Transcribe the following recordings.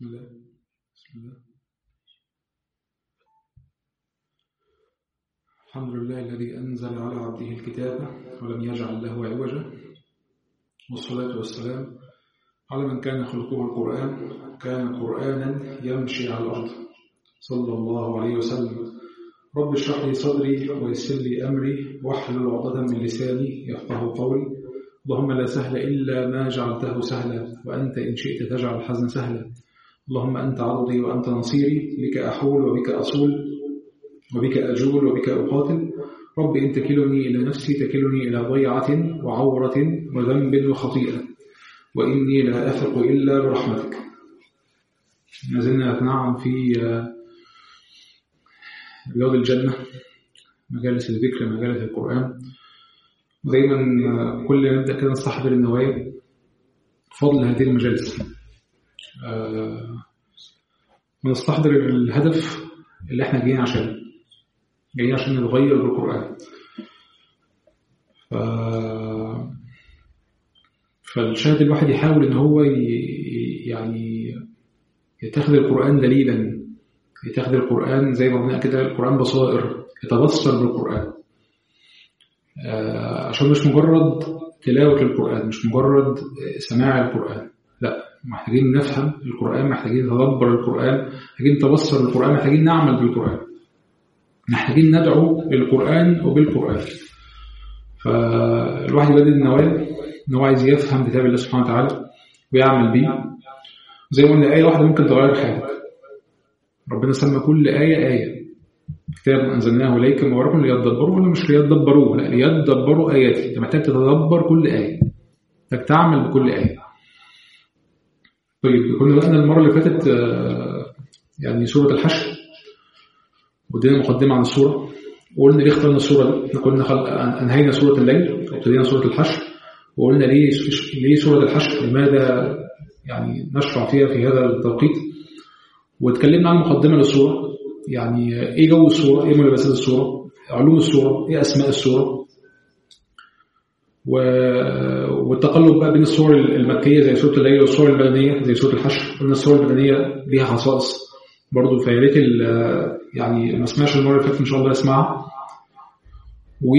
بسم الله بسم الله الحمد لله الذي أنزل على عبده الكتاب ولم يجعل له عوجا والصلاة والسلام على من كان خلقه القرآن كان قرآنا يمشي على الأرض صلى الله عليه وسلم رب اشرح لي صدري ويسر لي أمري واحلل عقدة من لساني يفقه قولي اللهم لا سهل إلا ما جعلته سهلا وأنت إن شئت تجعل الحزن سهلا اللهم أنت عرضي وأنت نصيري بك أحول وبك أصول وبك أجول وبك أقاتل رب إن تكلني إلى نفسي تكلني إلى ضيعة وعورة وذنب وخطيئة وإني لا أثق إلا برحمتك ما زلنا نتنعم في رياض الجنة مجالس الذكر مجالس القرآن ودايما كل ما نبدأ كده نستحضر النوايا فضل هذه المجالس ونستحضر الهدف اللي احنا جايين عشانه جايين عشان نتغير بالقرآن ف... فالشاهد الواحد يحاول ان هو ي... يعني يتخذ القرآن دليلا يتخذ القرآن زي ما قلنا كده القرآن بصائر يتبصر بالقرآن عشان مش مجرد تلاوة القرآن مش مجرد سماع القرآن لا محتاجين نفهم القرآن محتاجين نتدبر القرآن محتاجين نتبصر بالقرآن محتاجين نعمل بالقرآن محتاجين ندعو للقرآن وبالقرآن فالواحد يبدل النوايا ان هو عايز يفهم كتاب الله سبحانه وتعالى ويعمل بيه زي ما قلنا آية واحدة ممكن تغير حياتك ربنا سمى كل آية آية كتاب أنزلناه إليك مبارك ليتدبروا ولا مش ليتدبروا لا ليتدبروا آياتي أنت محتاج تتدبر كل آية محتاج تعمل بكل آية طيب كنا بدأنا المرة اللي فاتت يعني سورة الحشر ودينا مقدمة عن السورة وقلنا ليه اخترنا السورة دي احنا كنا خل... أنهينا سورة الليل وابتدينا سورة الحشر وقلنا ليه ليه سورة الحشر لماذا يعني نشرع فيها في هذا التوقيت واتكلمنا عن مقدمة للسورة يعني ايه جو السورة ايه ملابسات السورة علوم السورة ايه اسماء السورة و... والتقلب بقى بين السور المكية زي سورة الليل والسور البدنية زي سورة الحشر قلنا السور البدنية ليها خصائص برضه فيا ريت يعني ما سمعش المرة اللي فاتت ان شاء الله يسمعها و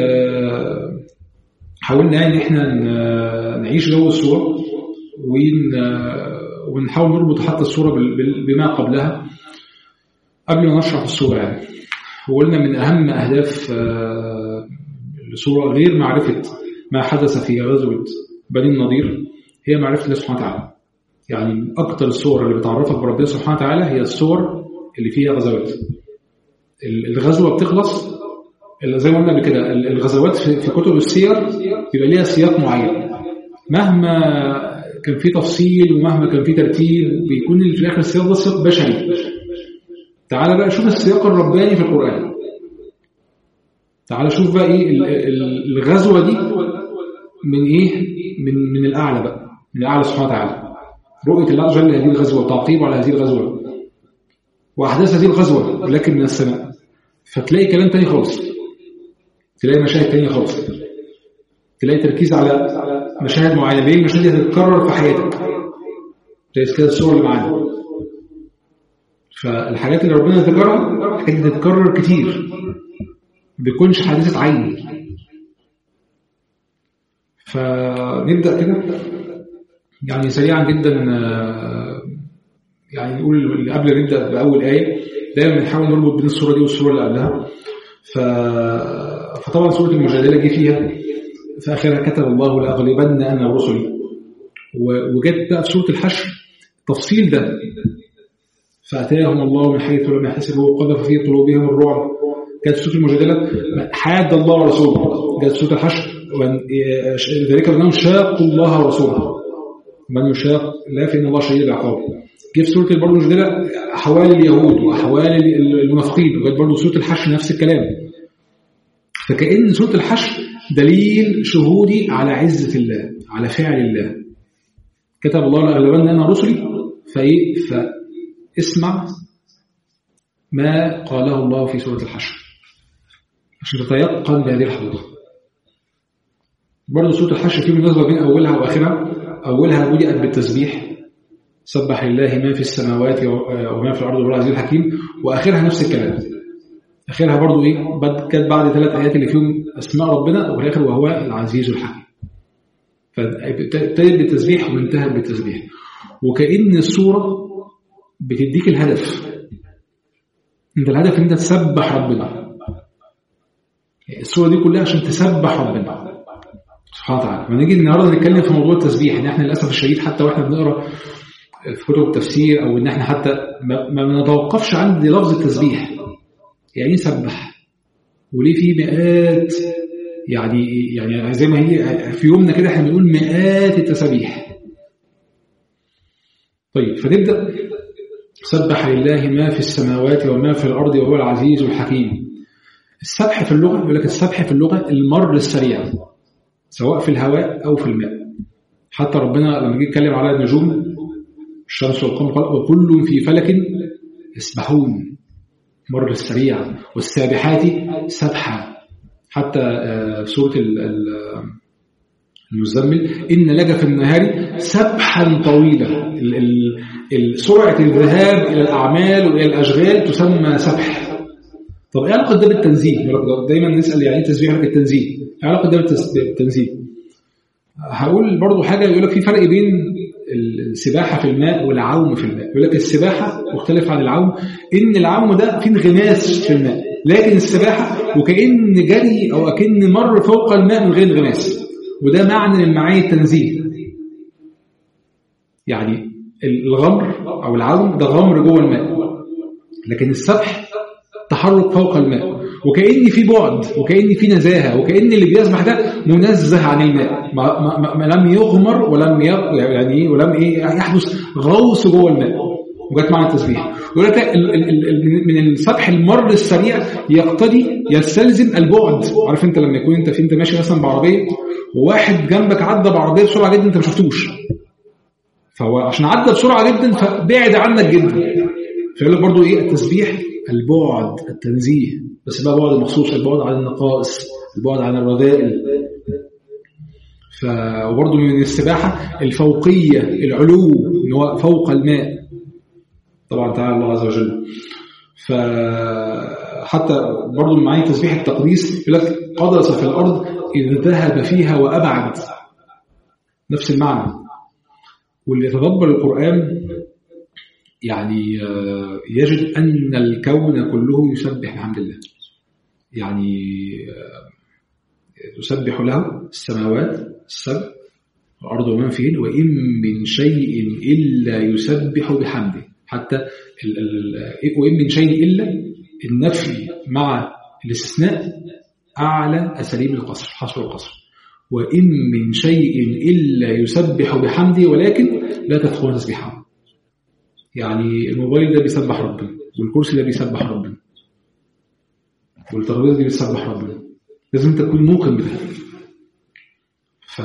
حاولنا ان احنا نعيش جو السورة ون... ونحاول نربط حتى السورة بما قبلها قبل ما نشرح السورة يعني وقلنا من أهم أهداف السورة غير معرفة ما حدث في غزوة بني النضير هي معرفة الله سبحانه وتعالى يعني من أكثر الصور اللي بتعرفك بربنا سبحانه وتعالى هي الصور اللي فيها غزوات الغزوة بتخلص زي ما قلنا قبل كده الغزوات في كتب السير بيبقى ليها سياق معين مهما كان في تفصيل ومهما كان في ترتيب بيكون في الاخر السياق ده سياق بشري تعال بقى شوف السياق الرباني في القرآن تعال شوف بقى ايه الغزوة دي من ايه من من الاعلى بقى من الاعلى سبحانه وتعالى رؤية الله عز وجل هذه الغزوة وتعقيبه على هذه الغزوة واحداث هذه الغزوة لكن من السماء فتلاقي كلام تاني خالص تلاقي مشاهد تانية خالص تلاقي تركيز على مشاهد معينة ليه المشاهد دي هتتكرر في حياتك زي كده الصور اللي معانا فالحاجات اللي ربنا ذكرها محتاجة تتكرر كتير ما بيكونش حادثة عين فنبدأ كده يعني سريعا جدا يعني نقول قبل ما نبدأ بأول آية دايما بنحاول نربط بين الصورة دي والصورة اللي قبلها ف... فطبعا سورة المجادلة جه فيها في آخرها كتب الله لأغلبن أنا ورسلي وجت بقى في سورة الحشر تفصيل ده فأتاهم الله من حيث لم يحتسبوا وقذف في قلوبهم الرعب جت سورة المجادلة حاد الله ورسوله جت سورة الحشر ذلك بأنهم شاقوا الله ورسوله من يشاق لا فإن الله شديد العقاب جه في سورة برضه المجادلة أحوال اليهود وأحوال المنافقين وجت برضه سورة الحشر نفس الكلام فكأن سورة الحشر دليل شهودي على عزة الله على فعل الله كتب الله لأغلبن أنا رسلي فإيه فاسمع ما قاله الله في سورة الحشر عشان تتيقن بهذه الحقيقة برضه سورة الحشر في مناسبة بين أولها وآخرها أولها بدأت بالتسبيح سبح لله ما في السماوات وما في الأرض وهو العزيز الحكيم وآخرها نفس الكلام آخرها برضو إيه كانت بعد ثلاث آيات اللي فيهم أسماء ربنا وفي الآخر وهو العزيز الحكيم فابتدت بالتسبيح وانتهت بالتسبيح وكأن الصورة بتديك الهدف انت الهدف ان انت تسبح ربنا الصورة دي كلها عشان تسبح ربنا سبحانه وتعالى لما نيجي النهارده نتكلم في موضوع التسبيح ان احنا للاسف الشديد حتى واحنا بنقرا في كتب التفسير او ان احنا حتى ما بنتوقفش عند لفظ التسبيح يعني ايه سبح وليه في مئات يعني يعني زي ما هي في يومنا كده احنا بنقول مئات التسابيح طيب فنبدا سبح لله ما في السماوات وما في الارض وهو العزيز الحكيم السبح في اللغه يقول لك السبح في اللغه المر السريع سواء في الهواء او في الماء حتى ربنا لما جه يتكلم على النجوم الشمس والقمر قال وكل في فلك يسبحون مر السريع والسابحات سبحا حتى في سورة المزمل إن لك في النهار سبحا طويلا سرعة الذهاب إلى الأعمال وإلى الأشغال تسمى سبح طب إيه علاقة ده بالتنزيه؟ دايما نسأل يعني إيه تسبيح لك التنزيه؟ إيه علاقة ده بالتنزيه؟ هقول برضو حاجة يقول لك في فرق بين السباحة في الماء والعوم في الماء يقول لك السباحة مختلف عن العوم إن العوم ده فيه انغماس في الماء لكن السباحة وكأن جري أو أكن مر فوق الماء من غير انغماس وده معنى من معاني التنزيه يعني الغمر أو العوم ده غمر جوه الماء لكن السبح تحرك فوق الماء وكأن في بعد وكأن في نزاهة وكأن اللي بيسبح ده منزه عن الماء ما, ما, ما لم يغمر ولم يعني ولم ايه يحدث غوص جوه الماء وجت معنى التسبيح يقول لك من السبح المر السريع يقتضي يستلزم البعد عارف انت لما يكون انت في انت ماشي مثلا بعربيه وواحد جنبك عدى بعربيه بسرعه جدا انت ما شفتوش فهو عشان عدى بسرعه جدا فبعد عنك جدا فيقول لك برضه ايه التسبيح البعد التنزيه بس بقى بعد مخصوص البعد عن النقائص البعد عن الرذائل ف وبرضه من السباحه الفوقيه العلو ان هو فوق الماء طبعا تعالى الله عز وجل فحتى برضه من معاني تسبيح التقديس يقول لك قدس في الارض اذ ذهب فيها وابعد نفس المعنى واللي يتدبر القران يعني يجد أن الكون كله يسبح بحمد الله يعني تسبح له السماوات السبع والأرض ومن فيهن وإن من شيء إلا يسبح بحمده حتى ال ال وإن من شيء إلا النفي مع الاستثناء أعلى أساليب القصر حصر القصر وإن من شيء إلا يسبح بحمده ولكن لا تفقهون تسبيحه يعني الموبايل ده بيسبح ربنا والكرسي ده بيسبح ربنا والترابيزه دي بتسبح ربنا لازم انت تكون موقن بده ف...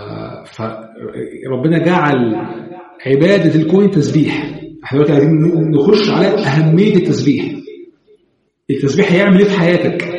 فربنا جعل عباده الكون تسبيح احنا دلوقتي عايزين نخش على اهميه التسبيح التسبيح هيعمل ايه في حياتك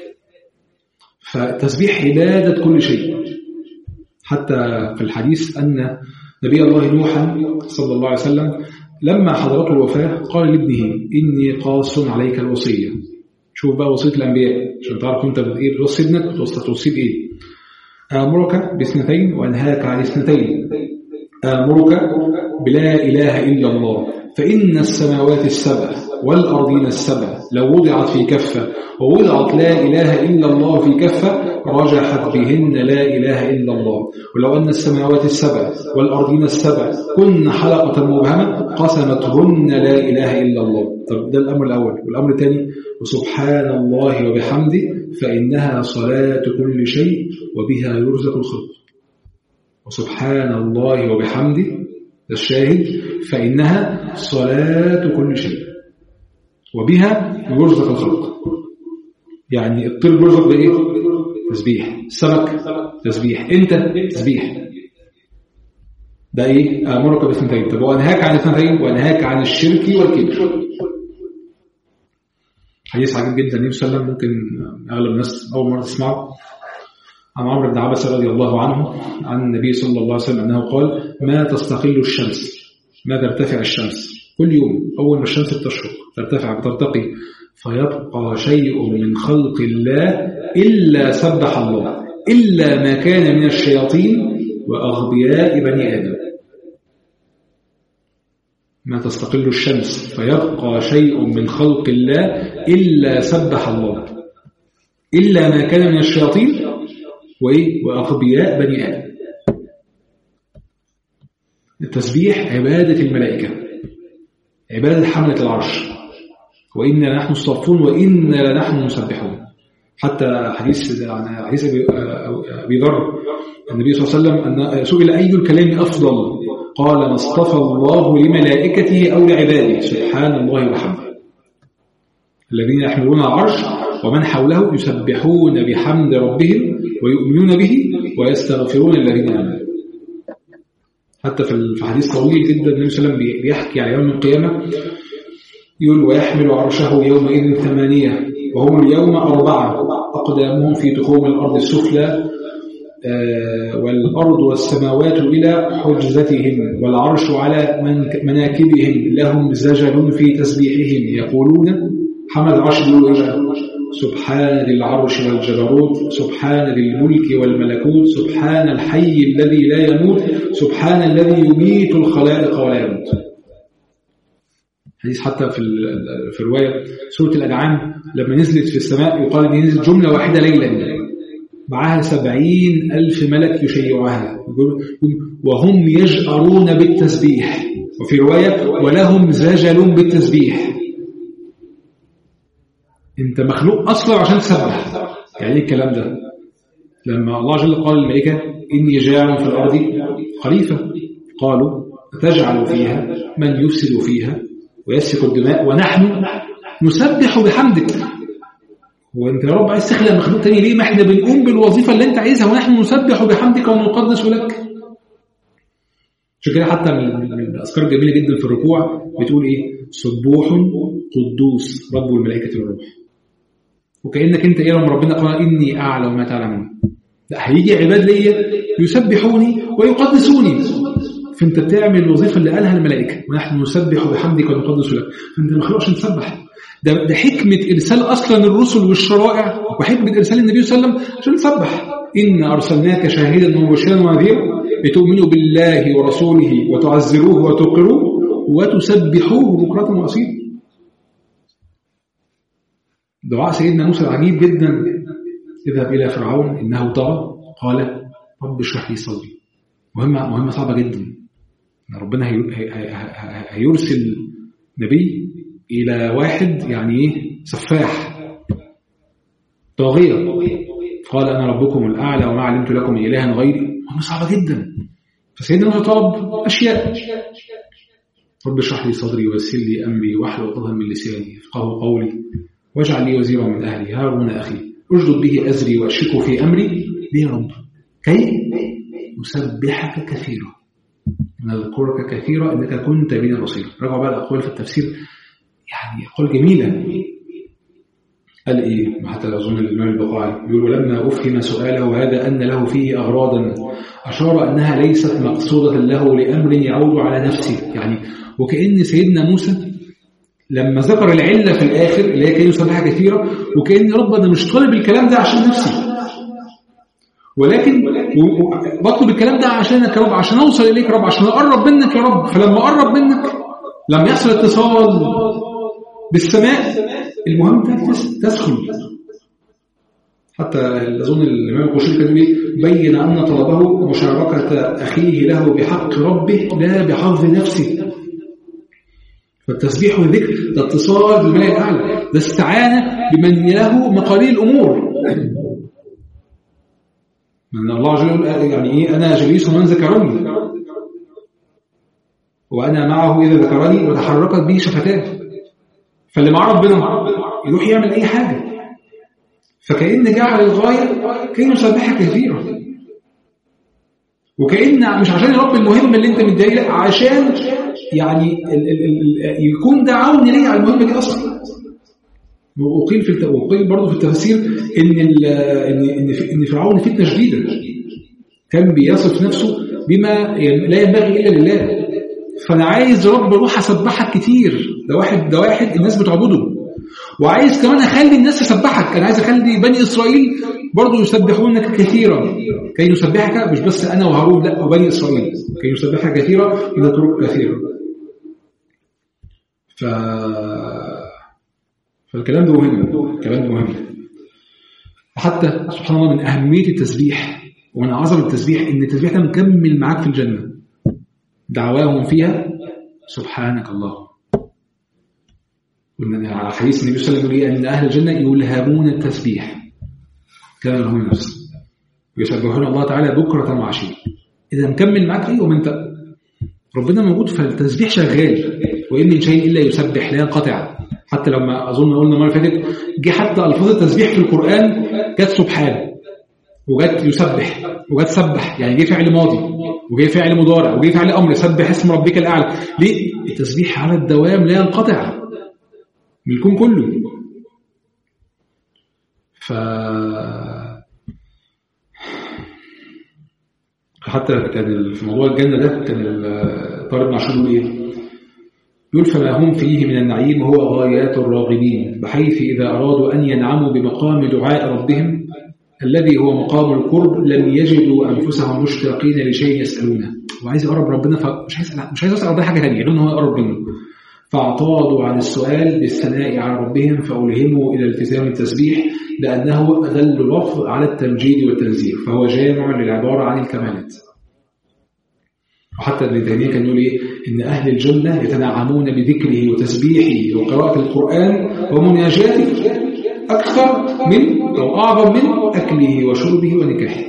فالتسبيح عباده كل شيء حتى في الحديث ان نبي الله نوح صلى الله عليه وسلم لما حضرته الوفاة قال لابنه إني قاص عليك الوصية شوف بقى وصية الأنبياء عشان تعرف أنت إيه بتوصي ابنك بتوصي بإيه آمرك باثنتين وأنهاك عن اثنتين آمرك بلا إله إلا الله فإن السماوات السبع والأرضين السبع لو وضعت في كفة ووضعت لا إله إلا الله في كفة رجحت بهن لا إله إلا الله ولو أن السماوات السبع والأرضين السبع كن حلقة مبهمة قسمتهن لا إله إلا الله طب ده الأمر الأول والأمر الثاني وسبحان الله وبحمده فإنها صلاة كل شيء وبها يرزق الخلق وسبحان الله وبحمده ده الشاهد فإنها صلاة كل شيء وبها يرزق الخلق يعني الطير بيرزق بإيه؟ تسبيح السمك تسبيح انت تسبيح ده ايه امرك باثنتين طب وانهاك عن الاثنتين وانهاك عن الشرك والكبر حديث عجيب جدا النبي صلى الله عليه وسلم ممكن اغلب الناس اول مره تسمعه عن عمرو بن عبس رضي الله عنه عن النبي صلى الله عليه وسلم انه قال ما تستقل الشمس ما ترتفع الشمس كل يوم أول ما الشمس بتشرق ترتفع بترتقي فيبقى شيء من خلق الله إلا سبح الله إلا ما كان من الشياطين وأغبياء بني آدم ما تستقل الشمس فيبقى شيء من خلق الله إلا سبح الله إلا ما كان من الشياطين وإيه؟ وأغبياء بني آدم التسبيح عبادة الملائكة عبادة حملة العرش وإنا نحن الصافون وإنا لنحن مسبحون حتى حديث عن حديث أبي ذر النبي صلى الله عليه وسلم أن سئل أي الكلام أفضل قال ما اصطفى الله لملائكته أو لعباده سبحان الله وبحمده الذين يحملون العرش ومن حوله يسبحون بحمد ربهم ويؤمنون به ويستغفرون الذين آمنوا حتى في حديث طويل جدا النبي صلى الله عليه وسلم بيحكي على يوم القيامة يقول ويحمل عرشه يومئذ ثمانية وهم اليوم أربعة أقدامهم في تخوم الأرض السفلى والأرض والسماوات إلى حجزتهم والعرش على مناكبهم لهم زجل في تسبيحهم يقولون حمد العرش سبحان ذي العرش والجبروت سبحان ذي الملك والملكوت سبحان الحي الذي لا يموت سبحان الذي يميت الخلائق ولا يموت حديث حتى في في رواية سورة الأنعام لما نزلت في السماء يقال إن نزلت جملة واحدة ليلا معها سبعين ألف ملك يشيعها وهم يجأرون بالتسبيح وفي رواية ولهم زجل بالتسبيح انت مخلوق أصلا عشان تسبح يعني ايه الكلام ده لما الله جل قال للملائكة إني جاعل في الأرض خليفة قالوا تجعل فيها من يفسد فيها ويسفك الدماء ونحن نسبح بحمدك وانت يا رب عايز تخلق مخلوق تاني ليه ما احنا بنقوم بالوظيفة اللي انت عايزها ونحن نسبح بحمدك ونقدس لك عشان كده حتى من الأذكار الجميلة جدا في الركوع بتقول ايه سبوح قدوس رب الملائكة والروح وكأنك انت ايه لما ربنا قال إني أعلم ما تعلمون لا هيجي عباد ليا يسبحوني ويقدسوني فانت بتعمل الوظيفة اللي قالها الملائكة ونحن نسبح بحمدك ونقدس لك فانت مخلوق عشان تسبح ده, ده حكمة إرسال أصلا الرسل والشرائع وحكمة إرسال النبي صلى الله عليه وسلم عشان تسبح إن أرسلناك شاهدا ومبشرا ونذيرا لتؤمنوا بالله ورسوله وتعزروه وتوقروه وتسبحوه بكرة وأصيلا دعاء سيدنا موسى عجيب جدا اذهب إلى فرعون إنه طغى قال رب اشرح لي صدري مهمة مهمة صعبة جدا ان ربنا هيرسل نبي إلى واحد يعني إيه سفاح طاغية قال أنا ربكم الأعلى وما علمت لكم من إله غيري مهمة صعبة جدا فسيدنا موسى طلب أشياء رب اشرح لي صدري ويسر لي أمري واحلل عقدة من لساني يفقهوا قولي واجعل لي وزيرا من أهلي هارون أخي أجدد به أزري وأشركه في أمري ليه يا رب كي نسبحك كثيرا نذكرك كثيرا انك كنت بنا بصيرا رجعوا بقى الاقوال في التفسير يعني اقوال جميله قال ايه حتى اظن الامام البقاعي يقول ولما افهم سؤاله هذا ان له فيه اغراضا اشار انها ليست مقصوده له لامر يعود على نفسه يعني وكان سيدنا موسى لما ذكر العله في الاخر اللي هي كان يسبحها كثيرا وكان رب انا مش طالب الكلام ده عشان نفسي ولكن بطلب الكلام ده عشانك يا رب عشان اوصل اليك يا رب عشان اقرب منك يا رب فلما اقرب منك لما يحصل اتصال بالسماء المهم تدخل حتى اظن الامام القشيري كان بين ان طلبه مشاركه اخيه له بحق ربه لا بحظ نفسه فالتسبيح والذكر ده اتصال بالملائكه الاعلى ده استعانه بمن له مقاليد الامور من الله عز وجل يعني ايه انا جليس من ذكرني وانا معه اذا ذكرني وتحركت به شفتاه فاللي مع ربنا يروح يعمل اي حاجه فكأن جعل الغايه كي نسبحك كثيرا وكأن مش عشان يا رب المهم اللي انت متضايق لا عشان يعني ال ال ال يكون ده عون ليا على المهمه دي اصلا وقيل في وقيل برضه في التفاسير ان ان ان ان فرعون فتنه شديده كان بيصف نفسه بما لا ينبغي الا لله فانا عايز رب اروح اسبحك كتير ده واحد ده واحد الناس بتعبده وعايز كمان اخلي الناس تسبحك انا عايز اخلي بني اسرائيل برضه يسبحونك كثيرا كي نسبحك مش بس انا وهارون لا وبني اسرائيل كي نسبحك كثيرا ونترك كثيرا ف فالكلام ده مهم الكلام ده مهم حتى سبحان الله من اهميه التسبيح ومن عظمه التسبيح ان التسبيح ده مكمل معاك في الجنه دعواهم فيها سبحانك اللهم على حديث النبي صلى الله عليه وسلم ان اهل الجنه يلهمون التسبيح كما يلهمون نفسه ويسبحون الله تعالى بكره وعشيه اذا مكمل معاك ايه ومن ربنا موجود فالتسبيح شغال وان من شيء الا يسبح لا ينقطع حتى لما اظن قلنا المره اللي فاتت جه حتى الفاظ التسبيح في القران جت سبحان وجت يسبح وجت سبح يعني جه فعل ماضي وجه فعل مضارع وجه فعل امر سبح اسم ربك الاعلى ليه التسبيح على الدوام لا ينقطع من الكون كله ف حتى كان في موضوع الجنه ده كان طالب معشور يقول ايه؟ يقول فما هم فيه من النعيم هو غايات الراغبين بحيث إذا أرادوا أن ينعموا بمقام دعاء ربهم الذي هو مقام القرب لم يجدوا أنفسهم مشتاقين لشيء يسألونه وعايز يقرب ربنا فمش عايز مش عايز يسأل ربنا حاجة ثانية لأنه هو يقرب منه فاعتاضوا عن السؤال بالثناء على ربهم فألهموا إلى التزام التسبيح لأنه أدل لفظ على التمجيد والتنزيه فهو جامع للعبارة عن الكمالات وحتى ابن تيميه كان يقول ايه ان اهل الجنه يتنعمون بذكره وتسبيحه وقراءه القران ومناجاته اكثر من او اعظم من اكله وشربه ونكاحه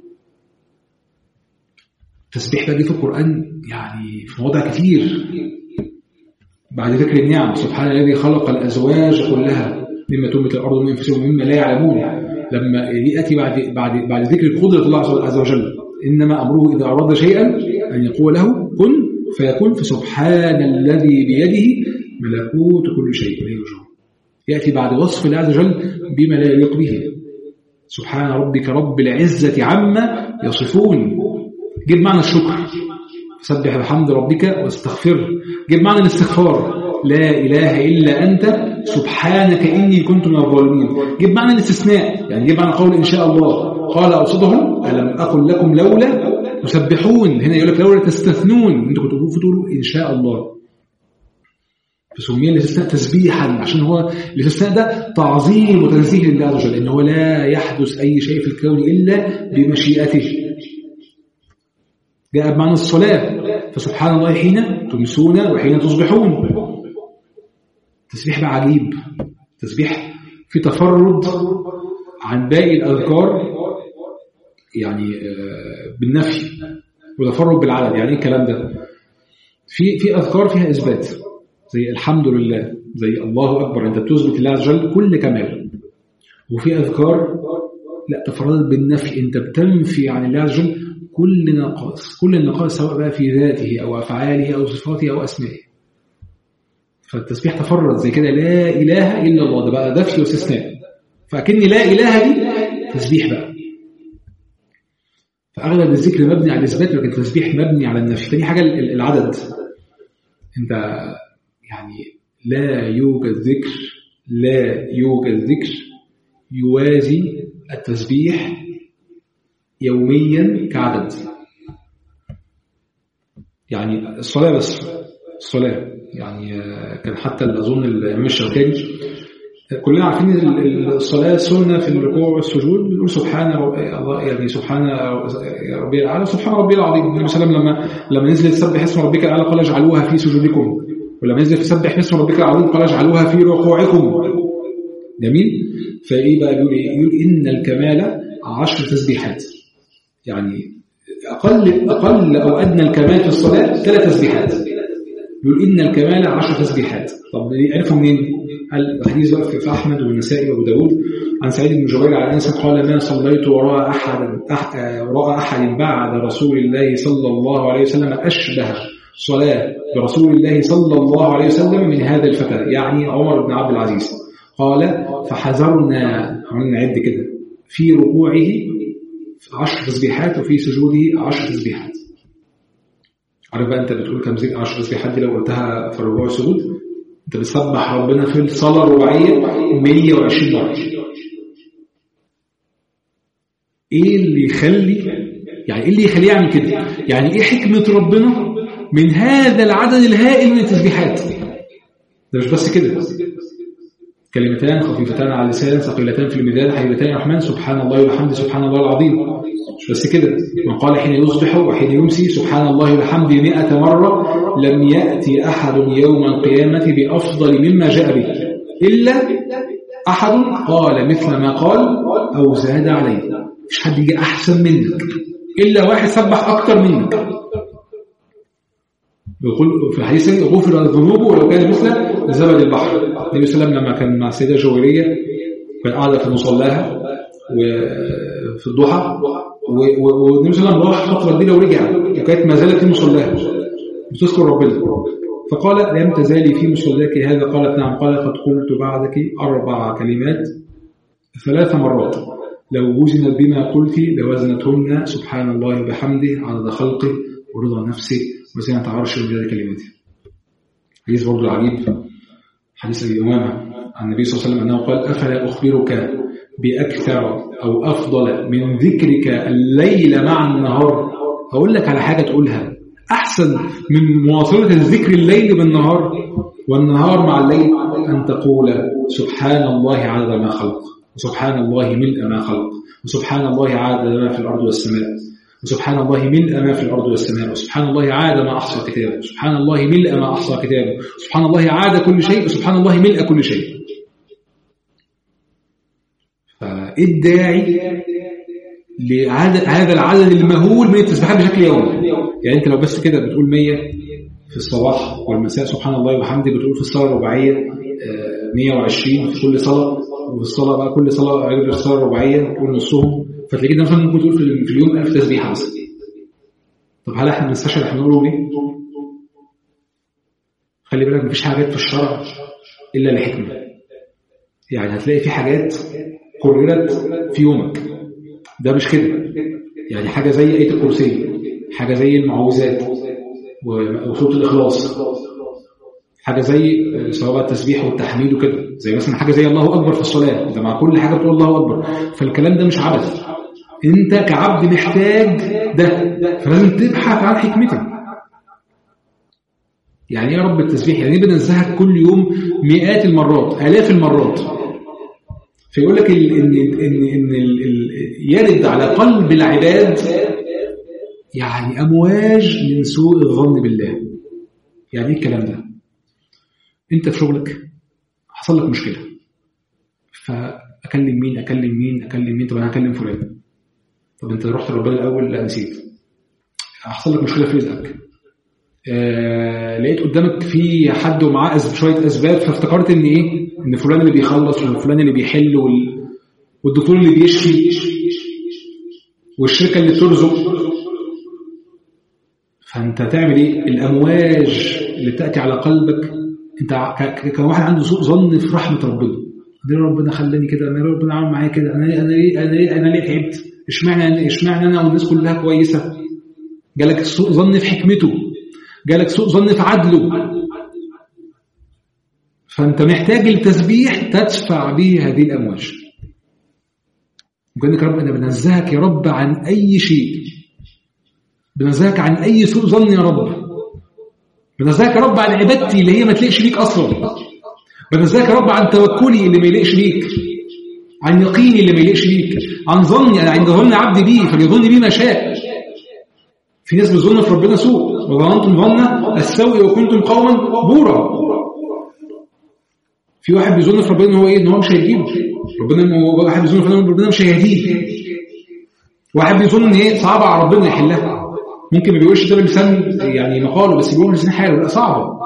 التسبيح ده في القران يعني في مواضع كتير بعد ذكر النعم سبحان الذي خلق الازواج كلها مما تنبت الارض ومن انفسهم ومما لا يعلمون لما ياتي بعد بعد بعد ذكر قدره الله عز وجل انما امره اذا اراد شيئا أن يقول له كن فيكون فسبحان الذي بيده ملكوت كل شيء إليه يرجعون يأتي بعد وصف الله عز وجل بما لا يليق به سبحان ربك رب العزة عما يصفون جيب معنى الشكر سبح بحمد ربك واستغفر جيب معنى الاستغفار لا إله إلا أنت سبحانك إني كنت من الظالمين جيب معنى الاستثناء يعني جيب معنى قول إن شاء الله قال أوسطهم ألم أقل لكم لولا تسبحون هنا يقول لك لولا تستثنون انتوا كنتوا تقولوا ان شاء الله فسمي الاستثناء تسبيحا عشان هو الاستثناء ده تعظيم وتنزيه لله عز وجل ان هو لا يحدث اي شيء في الكون الا بمشيئته جاء بمعنى الصلاه فسبحان الله حين تمسون وحين تصبحون تسبيح بقى عجيب تسبيح في تفرد عن باقي الاذكار يعني بالنفي وتفرد بالعدد يعني ايه الكلام ده في في اذكار فيها اثبات زي الحمد لله زي الله اكبر انت بتثبت لله عز وجل كل كمال وفي اذكار لا تفرد بالنفي انت بتنفي عن الله عز وجل كل نقائص كل النقائص سواء بقى في ذاته او افعاله او صفاته او اسمائه فالتسبيح تفرد زي كده لا اله الا الله ده بقى نفي واستثناء فاكن لا اله دي تسبيح بقى فاغلب الذكر مبني على الاثبات لكن التسبيح مبني على النفي تاني حاجه العدد انت يعني لا يوجد ذكر لا يوجد ذكر يوازي التسبيح يوميا كعدد يعني الصلاة بس الصلاة يعني كان حتى أظن الإمام الشوكاني كلنا عارفين الصلاة سنة في الركوع والسجود بنقول سبحان الله يعني سبحان ربي الأعلى سبحان ربي العظيم النبي صلى الله عليه وسلم لما لما نزل يسبح اسم ربك الأعلى قال اجعلوها في سجودكم ولما نزل يسبح اسم ربك العظيم قال اجعلوها في ركوعكم جميل فايه بقى بيقول ايه يقول ان الكمال عشر تسبيحات يعني اقل اقل او ادنى الكمال في الصلاه ثلاث تسبيحات يقول ان الكمال عشر تسبيحات طب عرفوا منين الحديث بقى في احمد والنسائي وابو داود عن سعيد بن جبير على انس قال ما صليت وراء احد وراء احد بعد رسول الله صلى الله عليه وسلم اشبه صلاه برسول الله صلى الله عليه وسلم من هذا الفتى يعني عمر بن عبد العزيز قال فحذرنا عملنا نعد كده في ركوعه عشر تسبيحات وفي سجوده عشر تسبيحات عارف بقى انت بتقول كم ذكر 10 تسبيحات دي لو قلتها في الربوع السجود انت بتسبح ربنا في الصلاه الرباعيه 120 مره ايه اللي يخلي يعني ايه اللي يخليه يعمل كده يعني ايه حكمه ربنا من هذا العدد الهائل من التسبيحات ده مش بس كده كلمتان خفيفتان على اللسان ثقيلتان في الميزان حبيبتان الرحمن سبحان الله وبحمده سبحان الله العظيم مش بس كده من قال حين يصبح وحين يمسي سبحان الله وبحمده مئة مرة لم يأتي أحد يوم القيامة بأفضل مما جاء به إلا أحد قال مثل ما قال أو زاد عليه مش حد يجي أحسن منك إلا واحد سبح أكتر منك يقول في الحديث غفر الذنوب ولو كان مثل زبد البحر النبي صلى الله عليه وسلم لما كان مع السيده جويريه كان قاعده في مصلاها وفي الضحى والنبي صلى الله عليه وسلم راح فتره كبيره ورجع وكانت ما زالت في مصلاها بتذكر ربنا فقال لم تزالي في مصلاك هذا قالت نعم قال قد قلت بعدك اربع كلمات ثلاث مرات لو وزنت بما قلت لوزنتهن سبحان الله وبحمده عدد خلقه ورضا نفسه وزنة عرشه ومداد كلماته حديث برضه العجيب حديث ابي امامه عن النبي صلى الله عليه وسلم انه قال افلا اخبرك باكثر او افضل من ذكرك الليل مع النهار هقول لك على حاجه تقولها احسن من مواصله الذكر الليل بالنهار والنهار مع الليل ان تقول سبحان الله عدد ما خلق وسبحان الله ملء ما خلق وسبحان الله عدد ما في الارض والسماء وسبحان الله ملء ما في الأرض والسماء وسبحان الله عاد ما أحصى كتابه وسبحان الله ملء ما أحصى كتابه وسبحان الله عاد كل شيء وسبحان الله ملء كل شيء فإيه الداعي لهذا العدد المهول من التسبيحات بشكل يومي يعني أنت لو بس كده بتقول 100 في الصباح والمساء سبحان الله وبحمده بتقول في الصلاة الرباعية 120 في كل صلاة وفي الصلاة بقى كل صلاة غير الصلاة الرباعية تقول نصهم فتلاقي كده مثلا ممكن تقول في اليوم 1000 تسبيحه مثلا طب هل احنا بنستشعر احنا بنقوله ليه؟ خلي بالك مفيش حاجات في الشرع الا لحكمه يعني هتلاقي في حاجات قررت في يومك ده مش كده يعني حاجه زي ايه الكرسي حاجه زي المعوذات وصوت الاخلاص حاجه زي سواء التسبيح والتحميد وكده زي مثلا حاجه زي الله اكبر في الصلاه انت مع كل حاجه بتقول الله اكبر فالكلام ده مش عبث انت كعبد محتاج ده فلازم تبحث عن حكمته يعني ايه يا رب التسبيح يعني بنزهك كل يوم مئات المرات الاف المرات فيقول لك ان ان ان, إن يرد على قلب العباد يعني امواج من سوء الظن بالله يعني ايه الكلام ده انت في شغلك حصل لك مشكله فاكلم مين اكلم مين اكلم مين طب انا هكلم فلان طب انت رحت لربنا الاول لا نسيت حصل لك مشكله في رزقك آه لقيت قدامك في حد ومعاه شويه اسباب فافتكرت ان ايه ان فلان اللي بيخلص وفلان اللي بيحل وال... والدكتور اللي بيشفي والشركه اللي بترزق فانت تعمل ايه الامواج اللي تاتي على قلبك انت كواحد عنده سوء ظن في رحمه ربنا ليه ربنا خلاني كده انا ربنا عمل معايا كده انا انا ليه انا ليه انا ليه تعبت اشمعنى اشمعنى انا والناس كلها كويسه جالك سوء ظن في حكمته جالك سوء ظن في عدله فانت محتاج التسبيح تدفع به هذه الامواج ممكن رب انا بنزهك يا رب عن اي شيء بنزهك عن اي سوء ظن يا رب بنزهك يا رب عن عبادتي اللي هي ما تليقش بيك اصلا بنزهك يا رب عن توكلي اللي ما يليقش بيك عن يقيني اللي ما يليقش بيك عن ظني انا عند ظن عبدي بي فليظن بي ما شاء في ناس بتظن في ربنا سوء وظننتم ظن السوء وكنتم قوما بورا في واحد بيظن في ربنا ان هو ايه ان هو مش هيجيبه ربنا واحد بيظن في ربنا مش هيهديه واحد بيظن ان ايه صعبه على ربنا يحلها ممكن ما بيقولش ده بلسان يعني مقاله بس بيقول لسان حاله لا صعبه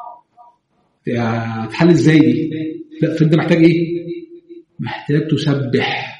هتحل ازاي دي لا فانت محتاج ايه محتاج تسبح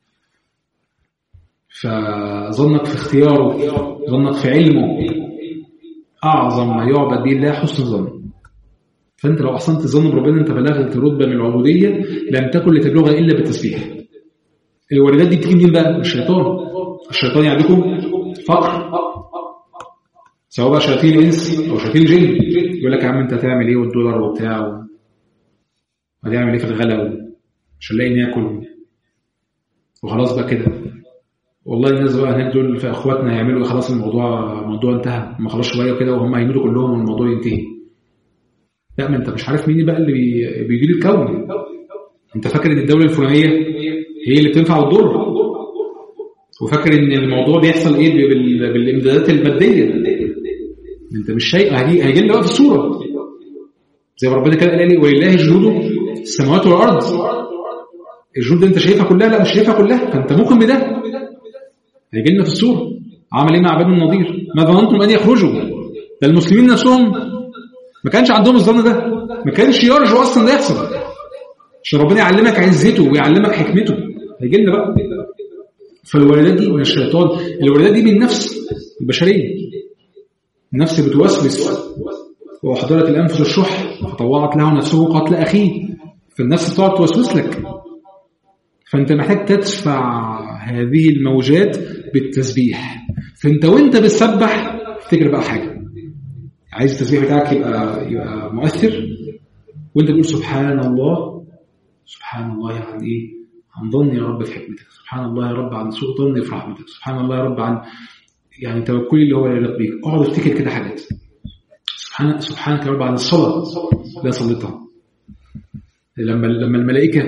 فظنك في اختياره ظنك في علمه اعظم ما يعبد به الله حسن الظن فانت لو احسنت الظن بربنا انت بلغت رتبه من العبوديه لم تكن لتبلغها الا بالتسبيح الواردات دي بتيجي منين بقى الشيطان الشيطان يعدكم فقر سواء بقى شياطين الانس او شياطين الجن يقول لك يا عم انت هتعمل ايه والدولار وبتاع وهتعمل ايه في الغلا مش هنلاقي ناكل وخلاص بقى كده والله الناس بقى هناك دول في اخواتنا هيعملوا خلاص الموضوع الموضوع انتهى هم خلاص شويه كده وهم هيموتوا كلهم والموضوع ينتهي لا ما انت مش عارف مين بقى اللي بيجي الكون انت فاكر ان الدوله الفلانيه هي اللي بتنفع وتضر وفاكر ان الموضوع بيحصل ايه بالامدادات الماديه انت مش شايف هيجي هيجي لنا بقى في الصوره زي ما ربنا كده قال لي ولله جنود السماوات والارض الجنود دي انت شايفها كلها لا مش شايفها كلها فانت ممكن بده هيجي لنا في الصوره عمل ايه مع بني النضير ما ظننتم ان يخرجوا ده المسلمين نفسهم ما كانش عندهم الظن ده ما كانش يرجو اصلا ده يحصل عشان ربنا يعلمك عزته ويعلمك حكمته هيجي لنا بقى فالولادات دي من الشيطان الولادات دي من النفس البشريه النفس بتوسوس وأحضرت الأنفس الشح فطوعت له نفسه قتل أخيه فالنفس بتقعد توسوس لك فأنت محتاج تدفع هذه الموجات بالتسبيح فأنت وأنت بتسبح افتكر بقى حاجة عايز التسبيح بتاعك يبقى يبقى مؤثر وأنت تقول سبحان الله سبحان الله يعني إيه عن ظني يا رب في حكمتك سبحان الله يا رب عن سوء ظني في رحمتك سبحان الله يا رب عن يعني توكلي اللي هو يليق بيك اقعد افتكر كده حاجات سبحانك سبحانك يا رب عن الصلاه لا صليتها لما لما الملائكه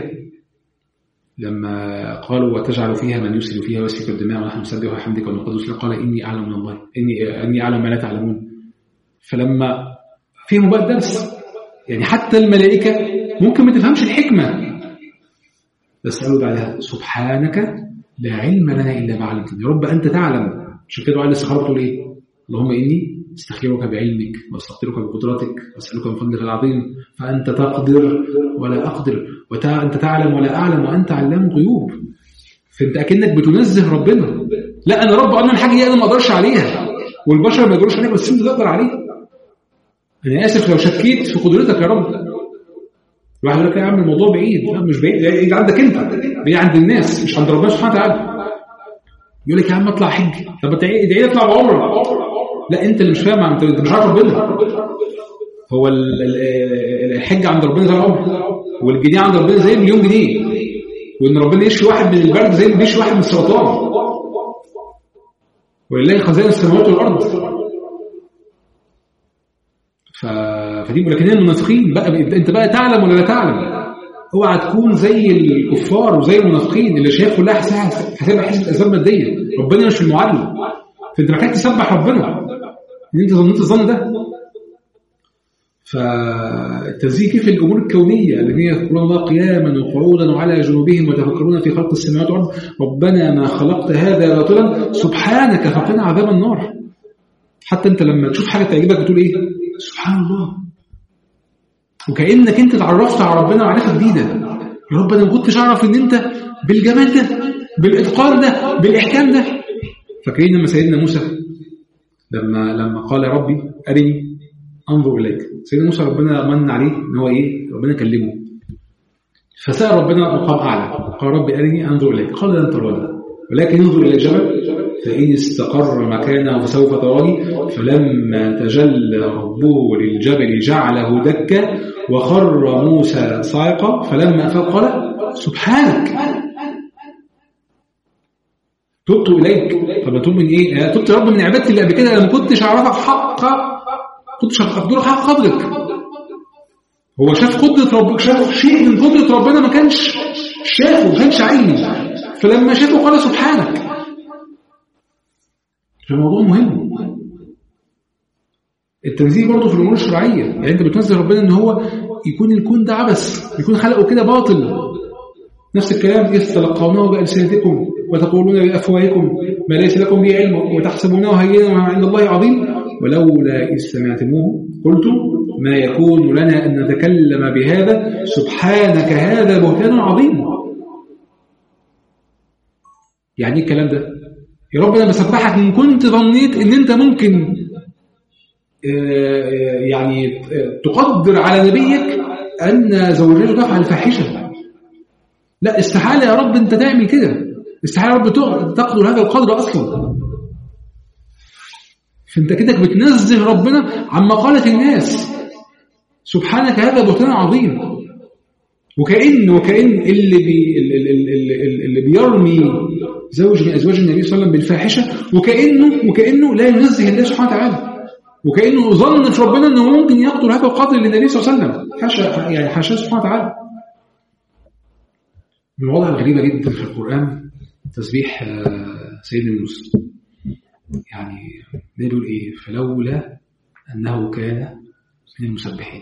لما قالوا وتجعل فيها من يسلم فيها ويسفك الدماء ونحن نسبح بحمدك ونقدس لك قال اني اعلم من الله اني اني اعلم ما لا تعلمون فلما فهموا بقى الدرس يعني حتى الملائكه ممكن ما تفهمش الحكمه بس قالوا بعدها سبحانك لا علم لنا الا ما علمتنا يا رب انت تعلم عشان كده دعاء الاستخاره بتقول ايه؟ اللهم اني استخيرك بعلمك واستقدرك بقدرتك واسالك من فضلك العظيم فانت تقدر ولا اقدر وانت تعلم ولا اعلم وانت علام الغيوب فانت اكنك بتنزه ربنا لا انا رب انا الحاجه دي انا ما اقدرش عليها والبشر ما يقدروش عليها بس انت تقدر عليها انا اسف لو شكيت في قدرتك يا رب الواحد يقول لك يا عم الموضوع بعيد لا مش بعيد بعيد عندك انت بعيد عند الناس مش عند ربنا سبحانه وتعالى يقول لك يا عم اطلع حج طب ادعي ادعي اطلع بعمره لا انت اللي مش فاهم انت مش عارف ربنا هو الحج عند ربنا زي العمر والجنيه عند ربنا زي مليون جنيه وان ربنا يشفي واحد من البرد زي ما بيشفي واحد من السرطان ولله خزائن السماوات والارض ف... فدي لكن المنافقين بقى انت بقى تعلم ولا لا تعلم اوعى تكون زي الكفار وزي المنافقين اللي شايف كلها حسابها حسب اسباب ماديه ربنا مش في المعادله فانت محتاج تسبح ربنا ان انت ظنيت الظن ده فالتنزيه كيف الامور الكونيه الذين يذكرون الله قياما وقعودا وعلى جنوبهم ويتفكرون في خلق السماوات والارض ربنا ما خلقت هذا باطلا سبحانك فقنا عذاب النار حتى انت لما تشوف حاجه تعجبك بتقول ايه سبحان الله وكانك انت اتعرفت على ربنا معرفه جديده يا رب انا ما كنتش اعرف ان انت بالجمال ده بالاتقان ده بالاحكام ده فاكرين لما سيدنا موسى لما لما قال يا ربي ارني انظر اليك سيدنا موسى ربنا من عليه ان هو ايه ربنا كلمه فسال ربنا مقام اعلى قال ربي ارني انظر اليك قال لن تراني ولكن انظر الى الجبل فإن استقر مكانه فسوف تراني فلما تجلى ربه للجبل جعله دكا وخر موسى صاعقا فلما أفاق قال سبحانك تبت إليك طب تؤمن من إيه؟ تبت يا رب من عبادتي اللي قبل كده أنا ما كنتش أعرفك حق كنتش أقدر حق قدرك هو شاف قدرة ربك شاف شيء من قدرة ربنا ما كانش شافه ما كانش عيني فلما شافه قال سبحانك الموضوع مهم التنزيه برضه في الامور الشرعيه يعني انت بتنزه ربنا ان هو يكون الكون ده عبث يكون خلقه كده باطل نفس الكلام اذ تلقونه بالسنتكم وتقولون بافواهكم ما ليس لكم به علم وتحسبونه هينا عند الله عظيم ولولا اذ سمعتموه قلتم ما يكون لنا ان نتكلم بهذا سبحانك هذا بهتان عظيم يعني ايه الكلام ده يا رب انا بسبحك ان كنت ظنيت ان انت ممكن يعني تقدر على نبيك ان زوجته تفعل فاحشه لا استحاله يا رب انت تعمل كده استحاله يا رب تقدر هذا القدر اصلا فانت كده بتنزه ربنا عن مقالة الناس سبحانك هذا بهتان عظيم وكأن وكأن اللي بي اللي, اللي, اللي بيرمي زوج من ازواج النبي صلى الله عليه وسلم بالفاحشه وكانه وكانه لا ينزه الله سبحانه وتعالى وكانه ظن في ربنا انه ممكن يقتل هذا القاتل للنبي صلى الله عليه وسلم حاشا يعني حاشا سبحانه وتعالى من الوضع الغريبه جدا في القران تسبيح سيدنا يونس يعني نقول ايه فلولا انه كان من المسبحين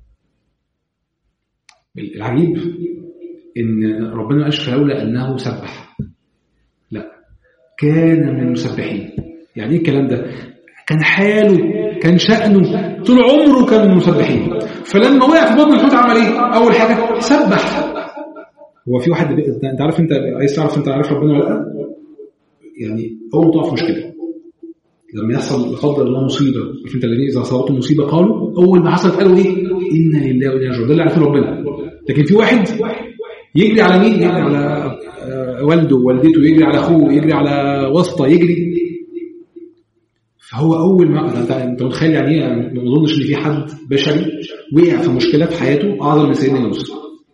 العجيب ان ربنا ما قالش فلولا انه سبح لا كان من المسبحين يعني ايه الكلام ده كان حاله كان شأنه طول عمره كان من المسبحين فلما وقع في بطن الحوت عمل ايه اول حاجه سبح هو في واحد انت عارف انت عايز تعرف انت عارف ربنا ولا لا يعني اول ما تقع في مشكله لما يحصل لا قدر الله مصيبه عارف انت الذين اذا اصابتهم مصيبه قالوا اول ما حصلت قالوا ايه انا لله وانا راجعون ده اللي عارفين ربنا لكن في واحد يجري على مين يجري على والده ووالدته يجري على اخوه يجري على واسطه يجري فهو اول ما انت متخيل يعني ايه ما اظنش ان في حد بشري وقع في مشكله في حياته اعظم من سيدنا يونس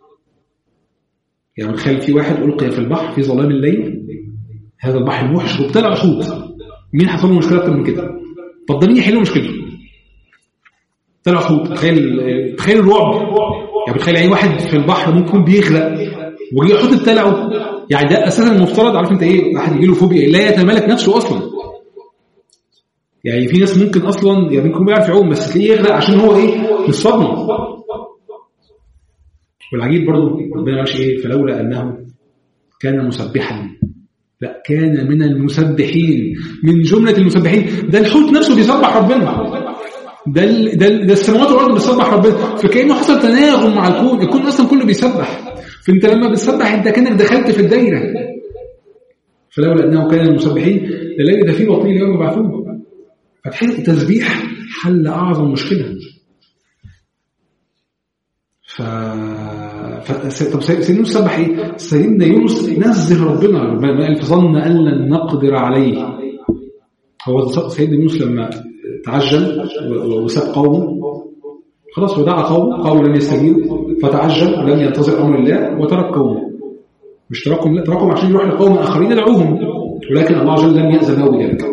يعني متخيل في واحد القي في البحر في ظلام الليل هذا البحر موحش وابتلع حوت مين حصل له مشكله اكتر من كده طب ده مين يحل مشكلته طلع حوت تخيل تخيل الرعب يعني بتخيل يعني واحد في البحر ممكن يكون بيغرق وجي حوت ابتلعه يعني ده اساسا المفترض عارف انت ايه واحد يجي له فوبيا لا يتمالك نفسه اصلا يعني في ناس ممكن اصلا يعني ممكن بيعرف يعوم بس تلاقيه يغرق عشان هو ايه في الصدمه والعجيب برضه ربنا قالش ايه فلولا انه كان مسبحا لا كان من المسبحين من جمله المسبحين ده الحوت نفسه بيسبح ربنا ده ال ده, ال ده السماوات والارض بتسبح ربنا فكانه حصل تناغم مع الكون الكون اصلا كله بيسبح فانت لما بتسبح انت كانك دخلت في الدايره فلولا انه كان المسبحين للجد في بطين يوم يبعثون فتحس التسبيح حل اعظم مشكله ف ف... طب سيدنا يونس سبح ايه؟ سيدنا يونس نزل ربنا قال فظن ان لن نقدر عليه هو سيدنا يونس لما تعجل وساب قومه خلاص ودعا قومه قوم لم يستجيبوا فتعجل ولم ينتظر امر الله وترك قومه مش تركهم لا تركهم عشان يروح لقوم اخرين يدعوهم ولكن الله عز وجل لم يأذن له بذلك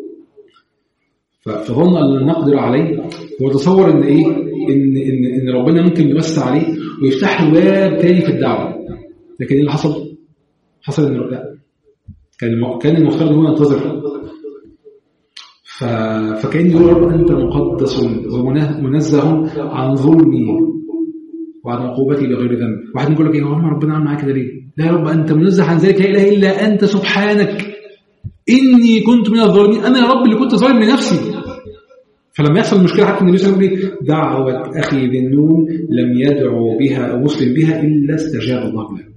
فظن ان لن نقدر عليه وتصور ان ايه ان ان ان ربنا ممكن يوسع عليه ويفتح له باب تاني في الدعوه لكن ايه اللي حصل؟ حصل ان لا كان كان المفترض ان هو ينتظر ف... فكان يقول رب انت مقدس ومنزه عن ظلمي وعن عقوبتي بغير ذنب واحد يقول لك ايه هو ربنا عمل معاك كده ليه؟ لا يا رب انت منزه عن ذلك لا اله الا انت سبحانك اني كنت من الظالمين انا يا رب اللي كنت ظالم لنفسي فلما يحصل مشكله حتى النبي صلى الله عليه وسلم دعوه اخي ذي النون لم يدعو بها او مسلم بها الا استجاب الله له.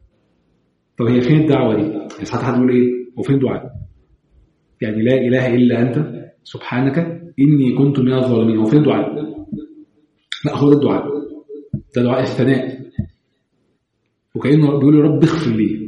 طب هي فين الدعوه دي؟ يعني ساعات حد يقول ايه؟ وفين الدعاء؟ يعني لا اله الا انت سبحانك اني كنت من الظالمين هو فين الدعاء؟ لا هو ده الدعاء ده دعاء الثناء وكانه بيقول يا رب اغفر لي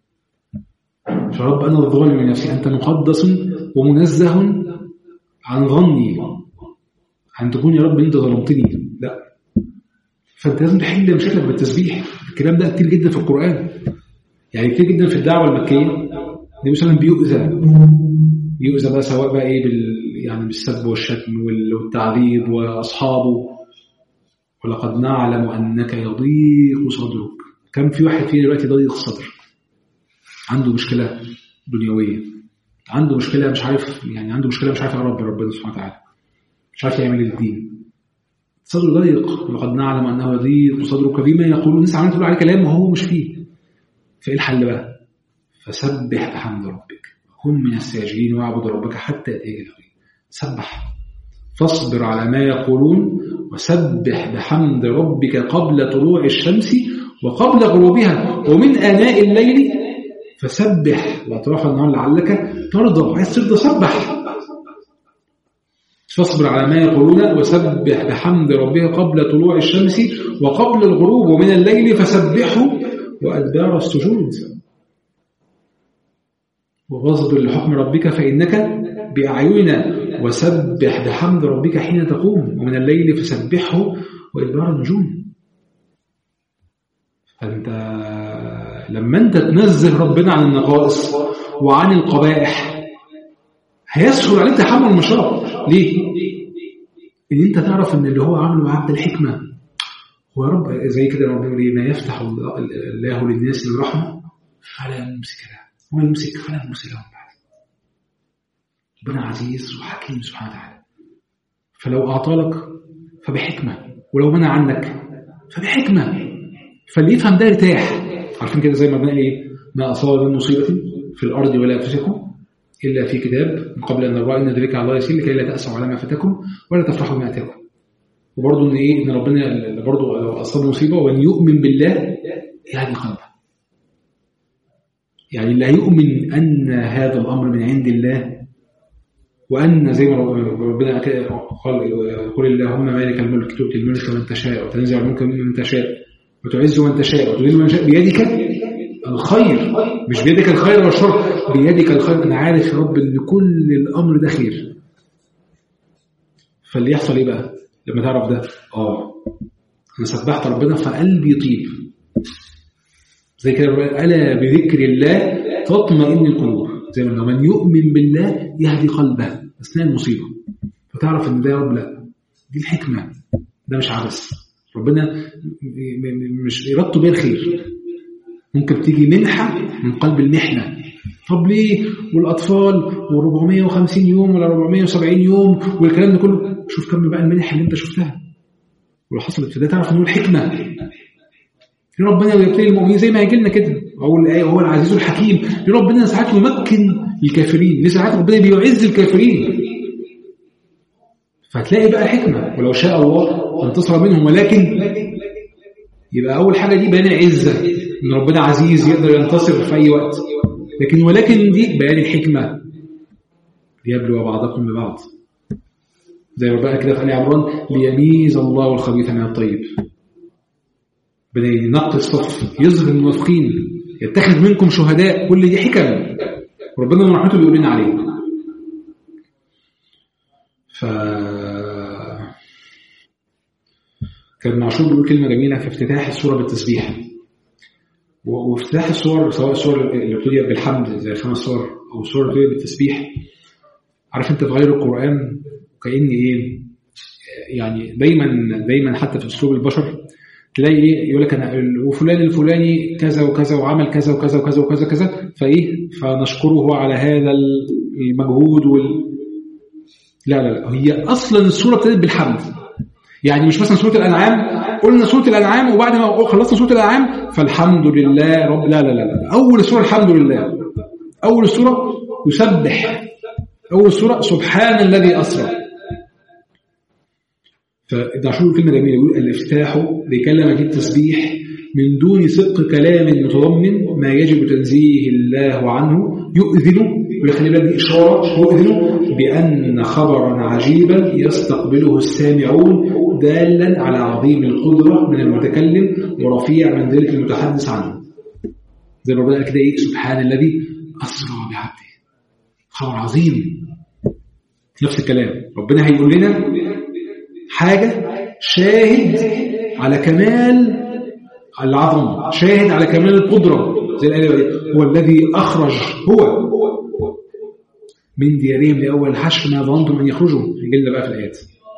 فرب انا الظالم من نفسي انت مقدس ومنزه عن ظني عن تكون يا رب انت ظلمتني لا فانت لازم تحل مشاكلك بالتسبيح الكلام ده كتير جدا في القران يعني كتير جدا في الدعوه المكيه النبي صلى الله عليه وسلم بيؤذى بيؤذى بقى سواء بقى ايه بال يعني بالسب والشتم والتعذيب واصحابه ولقد نعلم انك يضيق صدرك كم في واحد فينا دلوقتي ضيق الصدر عنده مشكله دنيويه عنده مشكله مش عارف يعني عنده مشكله مش عارف يقرب بربنا سبحانه وتعالى مش عارف يعمل الدين صدره ضيق ولقد نعلم انه يضيق صدرك بما يقولون الناس عماله تقول عليه كلام وهو مش فيه فايه الحل بقى؟ فسبح بحمد ربك كن من الساجدين واعبد ربك حتى ياتيك اليقين سبح فاصبر على ما يقولون وسبح بحمد ربك قبل طلوع الشمس وقبل غروبها ومن آناء الليل فسبح وأطراف النهار لعلك ترضى عايز ترضى سبح فاصبر على ما يقولون وسبح بحمد ربك قبل طلوع الشمس وقبل الغروب ومن الليل فسبحه وأدبار السجود واصبر لحكم ربك فإنك بأعيننا وسبح بحمد ربك حين تقوم ومن الليل فسبحه وإدبار النجوم فأنت لما أنت تنزه ربنا عن النقائص وعن القبائح هيسهل عليك تحمل المشاق ليه؟ ان انت تعرف ان اللي هو عامله معاك ده الحكمه هو يا رب زي كده ربنا يقول ما يفتح الله للناس من رحمه فلا يمسك لها هو يمسك فلا يمسك له بعد ربنا عزيز وحكيم سبحانه وتعالى فلو اعطى لك فبحكمه ولو منع عنك فبحكمه فاللي يفهم ده يرتاح عارفين كده زي ما بنقول ايه ما اصاب من مصيبه في الارض ولا انفسكم إلا في كتاب من قبل أن نرى إن ذلك على الله يسير لكي لا تأسوا على ما فاتكم ولا تفرحوا بما أتاكم وبرضه إن إيه إن ربنا برضه لو أصاب مصيبة وأن يؤمن بالله يهدي قلبه يعني لا يؤمن أن هذا الأمر من عند الله وأن زي ما ربنا قال قل اللهم مالك الملك تؤتي الملك من تشاء وتنزع الملك من تشاء وتعز من تشاء وتذل من تشاء بيدك الخير مش بيدك الخير والشر بيدك الخير انا عارف يا رب ان كل الامر ده خير فاللي يحصل ايه بقى لما تعرف ده اه انا سبحت ربنا فقلبي يطيب زي كده الا بذكر الله تطمئن القلوب زي ما من يؤمن بالله يهدي قلبه اثناء المصيبه فتعرف ان ده يا رب لا دي الحكمه ده مش عبث ربنا مش ارادته بيه الخير ممكن تيجي منحة من قلب المحنة طب ليه والأطفال و450 يوم ولا 470 يوم والكلام ده كله شوف كم بقى المنح اللي انت شفتها ولو حصلت في ده تعرف ان هو الحكمة ربنا يبتلي المؤمنين زي ما هيجي لنا كده هو الآية هو العزيز الحكيم ربنا ساعات يمكن الكافرين ساعات ربنا بيعز الكافرين فهتلاقي بقى حكمة ولو شاء الله انتصر منهم ولكن يبقى أول حاجة دي بيان العزة ان ربنا عزيز يقدر ينتصر في اي وقت لكن ولكن دي بيان الحكمه ليبلو بعضكم ببعض زي ربنا كده في ال عمران ليميز الله الخبيث من الطيب بدا ينقي الصف يظهر المنافقين يتخذ منكم شهداء كل دي حكم ربنا من رحمته بيقول لنا عليه ف كان معشور بيقول كلمه جميله في افتتاح السوره بالتسبيح وافتتاح الصور سواء الصور اللي ابتديت بالحمد زي خمس صور او الصور اللي ابتديت بالتسبيح عارف انت تغير القران كأن ايه يعني دايما دايما حتى في اسلوب البشر تلاقي ايه يقول لك انا وفلان الفلاني كذا وكذا وعمل كذا وكذا وكذا وكذا كذا فايه فنشكره على هذا المجهود وال لا لا لا هي اصلا السوره ابتدت بالحمد يعني مش مثلا سوره الانعام قلنا سوره الانعام وبعد ما خلصنا سوره الانعام فالحمد لله رب لا لا لا, لا. اول السوره الحمد لله اول السوره يسبح اول السوره سبحان الذي اسرى فابن عاشور كلمه جميله يقول الافتتاح بكلمه التسبيح من دون صدق كلام متضمن ما يجب تنزيه الله عنه يؤذن ويخلي بالك دي اشاره يؤذن بان خبرا عجيبا يستقبله السامعون دالا على عظيم القدره من المتكلم ورفيع من ذلك المتحدث عنه زي ما ربنا كده ايه سبحان الذي اسرى بعبده خبر عظيم نفس الكلام ربنا هيقول لنا حاجه شاهد على كمال العظمه شاهد على كمال القدره زي الايه دي هو الذي اخرج هو من ديارهم لاول الحشر ما ظننتم ان يخرجوا يجي بقى في الايات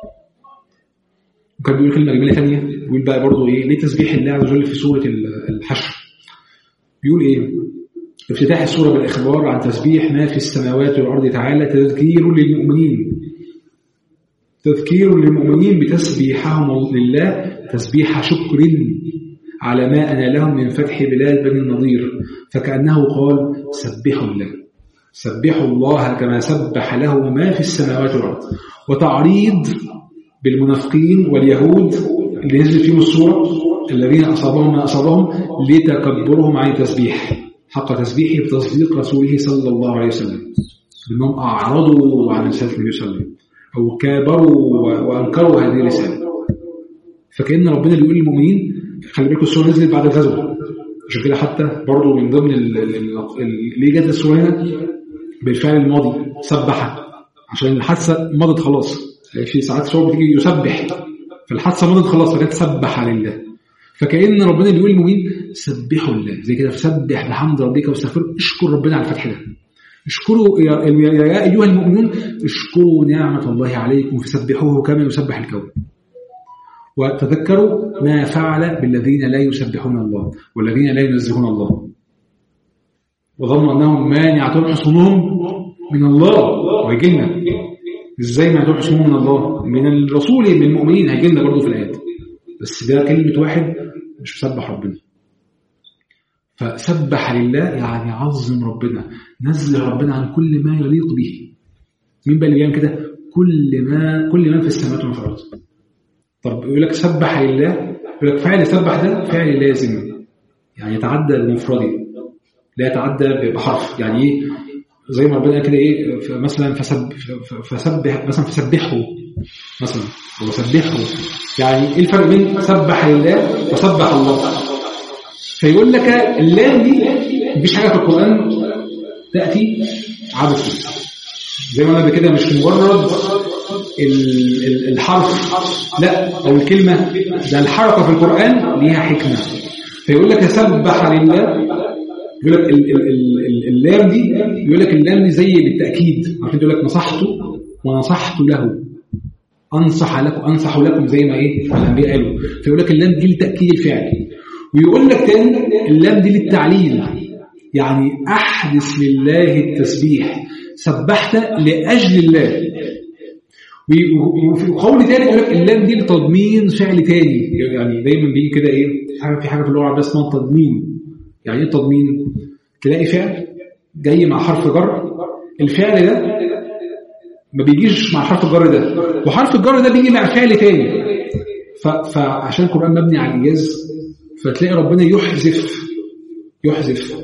وكان بيقول كلمه جميله ثانيه بيقول بقى برضه ايه ليه تسبيح الله عز وجل في سوره الحشر بيقول ايه افتتاح السوره بالاخبار عن تسبيح ما في السماوات والارض تعالى تذكير للمؤمنين تذكير للمؤمنين بتسبيحهم لله تسبيح شكر على ما أنالهم من فتح بلاد بني النضير فكأنه قال سبحوا الله سبحوا الله كما سبح له ما في السماوات والأرض وتعريض بالمنافقين واليهود اللي نزل فيهم الصورة الذين أصابهم ما أصابهم لتكبرهم عن التسبيح حق تسبيحه بتصديق رسوله صلى الله عليه وسلم بأنهم أعرضوا عن رسالة النبي صلى الله عليه وسلم أو كابروا وأنكروا هذه الرسالة فكأن ربنا بيقول للمؤمنين خلي بالكم السورة نزلت بعد الغزوة عشان كده حتى برضه من ضمن اللي جت السورة هنا بالفعل الماضي سبح عشان الحادثة مضت خلاص في ساعات شعور بتيجي يسبح فالحادثة مضت خلاص فكانت تسبح لله فكأن ربنا بيقول للمؤمنين سبحوا الله زي كده فسبح بحمد ربك واستغفره اشكر ربنا على الفتح ده اشكروا يا, يا أيها المؤمنون اشكروا نعمة الله عليكم فسبحوه كما يسبح الكون وتذكروا ما فعل بالذين لا يسبحون الله والذين لا ينزهون الله وظنوا أنهم مانعتهم حصونهم من الله وهيجي لنا ازاي مانعتهم حصونهم من الله من الرسول من المؤمنين هيجي لنا برضه في الآيات بس ده كلمة واحد مش مسبح ربنا فسبح لله يعني عظم ربنا نزه ربنا عن كل ما يليق به مين بقى اللي بيعمل كده كل ما كل ما في السماوات وما في الارض طب يقول لك سبح لله يقول لك فعل سبح ده فعل لازم يعني يتعدى المفردي لا يتعدى بحرف يعني ايه زي ما ربنا كده ايه مثلا فسب فسبح مثلا فسبحه مثلا او سبحه يعني ايه الفرق بين سبح لله وسبح الله فيقول لك اللام دي مفيش حاجه في القران تاتي عبثا زي ما انا كده مش مجرد الحرف لا او الكلمه ده الحركه في القران ليها حكمه فيقول لك سبح لله يقول لك اللام دي يقول لك اللام دي زي بالتاكيد عارفين يقول لك نصحته ونصحت له انصح لكم انصح لكم زي ما ايه الانبياء قالوا فيقول لك اللام دي لتاكيد الفعل ويقول لك تاني اللام دي للتعليل يعني احدث لله التسبيح سبحت لاجل الله وفي قول تاني يقول لك اللام دي لتضمين فعل تاني يعني دايما بيجي كده ايه حاجه في حاجه في اللغه العربيه اسمها تضمين يعني ايه تضمين تلاقي فعل جاي مع حرف جر الفعل ده ما بيجيش مع حرف الجر ده وحرف الجر ده بيجي مع فعل تاني فعشان القرآن مبني على الإيجاز فتلاقي ربنا يحذف يحذف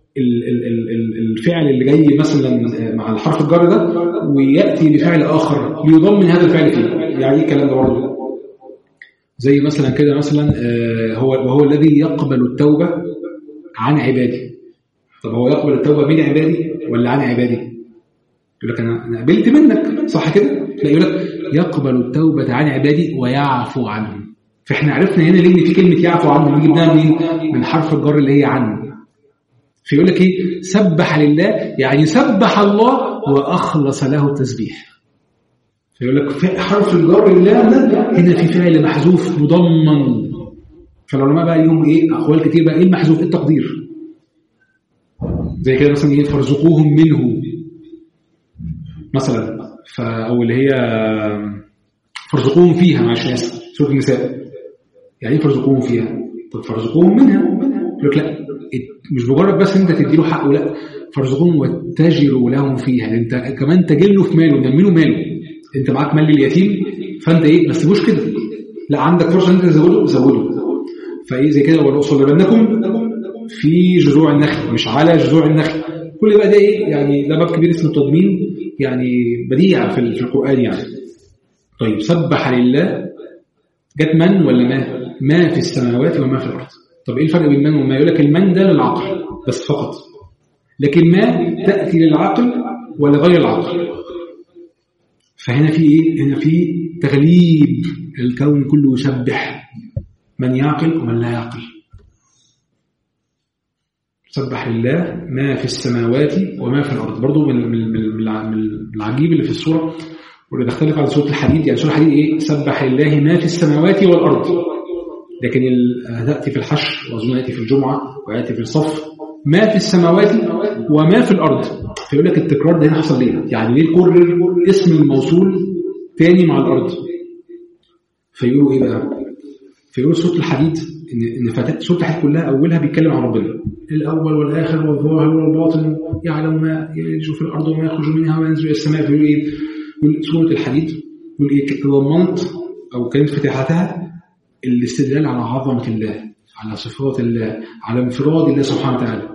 الفعل اللي جاي مثلا مع الحرف الجر ده ويأتي لفعل آخر ليضمن هذا الفعل فيه يعني ايه الكلام ده برضه زي مثلا كده مثلا هو وهو الذي يقبل التوبة عن عباده طب هو يقبل التوبة من عبادي ولا عن عبادي يقول لك انا قبلت منك صح كده لا يقول لك يقبل التوبة عن عبادي ويعفو عنهم فاحنا عرفنا هنا ليه في كلمة يعفو عنهم جبناها منين من حرف الجر اللي هي عنه فيقول لك ايه سبح لله يعني سبح الله واخلص له التسبيح فيقول لك في حرف الجر الله هنا في فعل محذوف مضمن فالعلماء بقى ليهم ايه اقوال كتير بقى ايه المحذوف ايه التقدير زي كده مثلا ايه فارزقوهم منه مثلا او اللي هي فارزقوهم فيها معلش اسف سوره النساء يعني ايه فارزقوهم فيها طب فارزقوهم منها يقول لك لا مش مجرد بس انت تدي له حقه لا فارزقوهم واتجروا لهم فيها انت كمان تجله في ماله نمله ماله انت معاك مال اليتيم فانت ايه ما تسيبوش كده لا عندك فرصه انت تزوده زوده فايه زي كده ولأصلبنكم في جذوع النخل مش على جذوع النخل كل بقى ده ايه يعني ده باب كبير اسمه التضمين يعني بديع في في القران يعني طيب سبح لله جت من ولا ما ما في السماوات وما في الارض طب ايه الفرق بين من وما يقول لك المن ده للعقل بس فقط لكن ما تاتي للعقل ولغير العقل فهنا في ايه هنا في تغليب الكون كله يسبح من يعقل ومن لا يعقل سبح لله ما في السماوات وما في الارض برضه من من العجيب اللي في السوره واللي تختلف عن سوره الحديد يعني سوره الحديد ايه سبح لله ما في السماوات والارض لكن تاتي في الحشر واظن ياتي في الجمعه وياتي في الصف ما في السماوات وما في الارض فيقول لك التكرار ده هنا حصل ليه يعني ليه كرر اسم الموصول تاني مع الارض فيقولوا ايه بقى فيقولوا سوره الحديد ان ان فاتت سوره الحديد كلها اولها بيتكلم عن ربنا الاول والاخر والظاهر والباطن يعلم ما يلج في الارض وما يخرج منها وينزل الى السماء فيقول ايه يقول سوره الحديد يقول ايه تضمنت او كانت فتحتها الاستدلال على عظمه الله على صفات الله على انفراد الله سبحانه وتعالى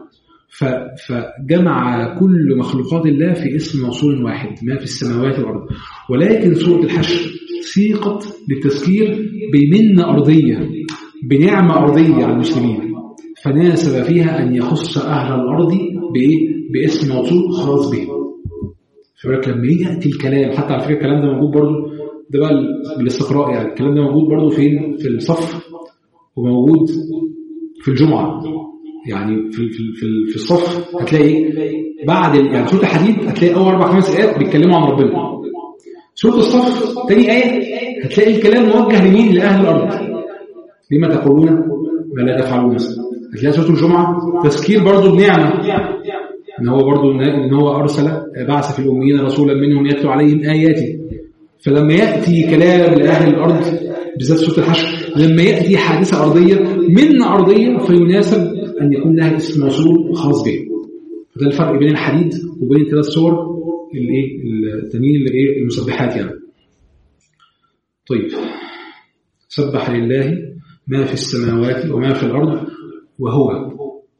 فجمع كل مخلوقات الله في اسم موصول واحد ما في السماوات والارض ولكن سوره الحشر سيقت للتذكير بمنة أرضية بنعمة أرضية على المسلمين فناسب فيها أن يخص أهل الأرض بإيه؟ باسم موصول خاص به فيقول لك لما يجي ياتي الكلام حتى على فكره الكلام ده موجود برضه ده بقى بالاستقراء يعني الكلام ده موجود برضه فين في الصف وموجود في الجمعه يعني في في في, في الصف هتلاقي بعد يعني سوره الحديد هتلاقي اول اربع خمس ايات بيتكلموا عن ربنا سوره الصف تاني ايه هتلاقي الكلام موجه لمين لاهل الارض لما تقولون ما لا تفعلون مثلا هتلاقي سوره الجمعه تذكير برضه بنعمه ان هو برضه ان هو ارسل بعث في الاميين رسولا منهم يتلو عليهم اياته فلما ياتي كلام لاهل الارض بالذات سوره الحشر لما ياتي حادثه ارضيه من ارضيه فيناسب ان يكون لها اسم موصول خاص به فده الفرق بين الحديد وبين الثلاث صور الايه التانيين اللي ايه المسبحات يعني طيب سبح لله ما في السماوات وما في الارض وهو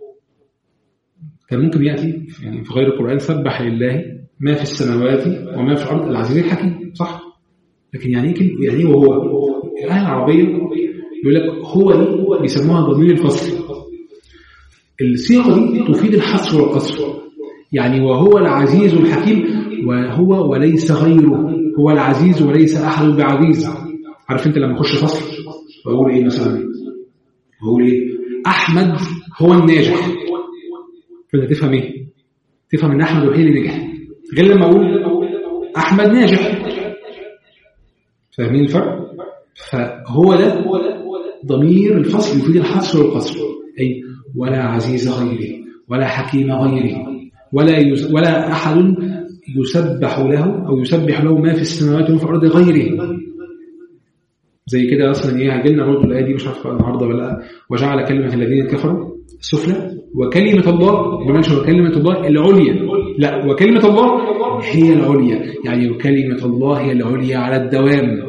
كان ممكن ياتي يعني في غير القران سبح لله ما في السماوات وما في الارض العزيز الحكيم صح لكن يعني ايه يعني وهو الايه العربيه يقول لك هو دي بيسموها ضمير الفصل الصيغه دي تفيد الحصر والقصر يعني وهو العزيز الحكيم وهو وليس غيره هو العزيز وليس احد بعزيز عارف انت لما اخش فصل واقول ايه مثلا واقول ايه احمد هو الناجح فانت تفهم ايه تفهم ان احمد الوحيد اللي نجح غير لما اقول احمد ناجح فاهمين الفرق فهو ده ضمير الفصل يفيد الحصر والقصر اي ولا عزيز غيره ولا حكيم غيره ولا يز... ولا احد يسبح له او يسبح له ما في السماوات وما في الارض غيره زي كده اصلا ايه هيجي لنا برضه الايه دي مش عارف النهارده ولا وجعل كلمه الذين كفروا السفلى وكلمه الله بمعنى وكلمه الله العليا لا وكلمه الله هي العليا يعني وكلمه الله هي العليا على الدوام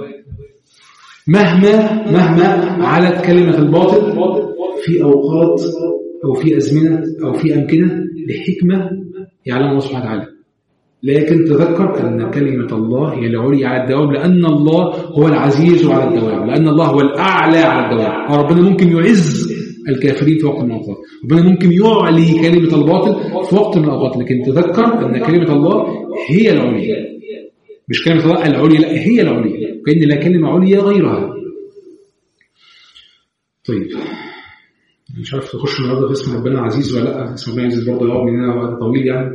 مهما مهما علت كلمه الباطل في اوقات او في ازمنه او في امكنه لحكمه يعلمها الله سبحانه وتعالى لكن تذكر أن كلمة الله هي العليا على الدوام لأن الله هو العزيز على الدوام لأن الله هو الأعلى على الدوام ربنا ممكن يعز الكافرين في وقت من الأوقات ربنا ممكن يعلي كلمة الباطل في وقت من الأوقات لكن تذكر أن كلمة الله هي العليا مش كلمة الله العليا لا هي العليا كأن لا كلمة عليا غيرها طيب مش عارف تخش النهارده في اسم ربنا عزيز ولا لا اسم ربنا عزيز برضه يقعد مننا وقت طويل يعني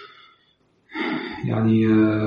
يعني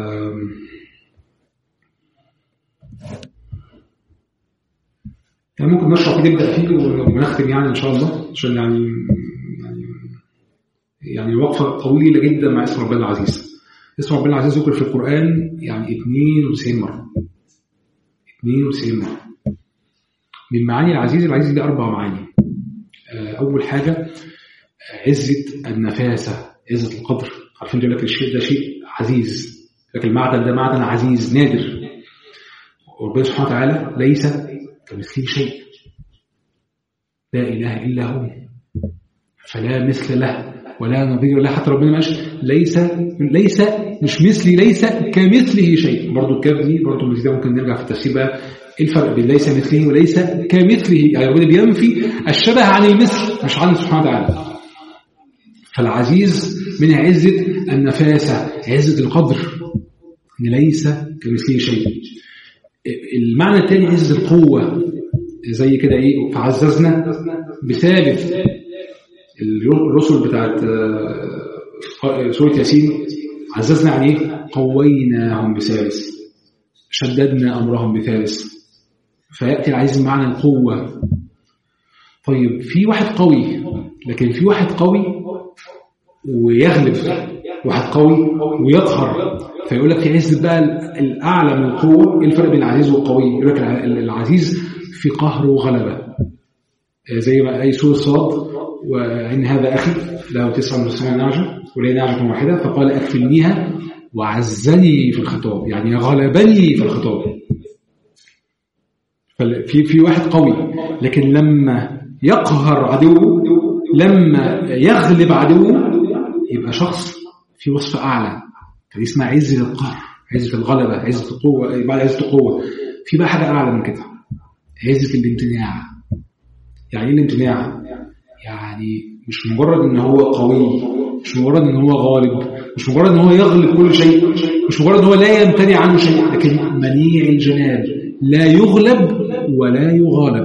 يعني ممكن نشرح نبدا فيه ونختم يعني ان شاء الله عشان يعني يعني يعني وقفه طويله جدا مع اسم ربنا العزيز اسم ربنا العزيز ذكر في القران يعني 92 مره 92 مره من معاني العزيز العزيز ليه اربع معاني اول حاجه عزه النفاسه عزه القدر عارفين يقول لك الشيء ده شيء عزيز لكن المعدن ده معدن عزيز نادر وربنا سبحانه وتعالى ليس كمثله شيء لا اله الا هو فلا مثل له ولا نظير له حتى ربنا ماشي ليس ليس مش مثلي ليس كمثله شيء برضه الكاف دي برضه ده ممكن نرجع في التفسير بقى ايه الفرق بين ليس مثله وليس كمثله يعني ربنا بينفي الشبه عن المثل مش عنه سبحانه وتعالى فالعزيز من عزة النفاسة عزة القدر إن ليس كمثله شيء المعنى الثاني عزة القوة زي كده إيه فعززنا بثالث الرسل بتاعت سورة ياسين عززنا عن إيه قويناهم بثالث شددنا أمرهم بثالث فيأتي العزيز معنى القوة طيب في واحد قوي لكن في واحد قوي ويغلب واحد قوي ويقهر فيقول لك في عزة بقى الأعلى من القوة ايه الفرق بين العزيز والقوي يقول لك العزيز في قهر وغلبة زي ما أي سورة صاد وإن هذا أخي له تسعة وتسعين نعجة ولي نعجة واحدة فقال أكفلنيها وعزني في الخطاب يعني غلبني في الخطاب في في واحد قوي لكن لما يقهر عدوه لما يغلب عدوه يبقى شخص في وصف أعلى فدي اسمها عزة القهر عزة الغلبة عزة القوة بعد عزة القوة في بقى حاجة أعلى من كده عزة الامتناع يعني ايه الامتناع؟ يعني مش مجرد ان هو قوي مش مجرد ان هو غالب مش مجرد ان هو يغلب كل شيء مش مجرد ان هو لا يمتنع عنه شيء لكن منيع الجناب لا يغلب ولا يغالب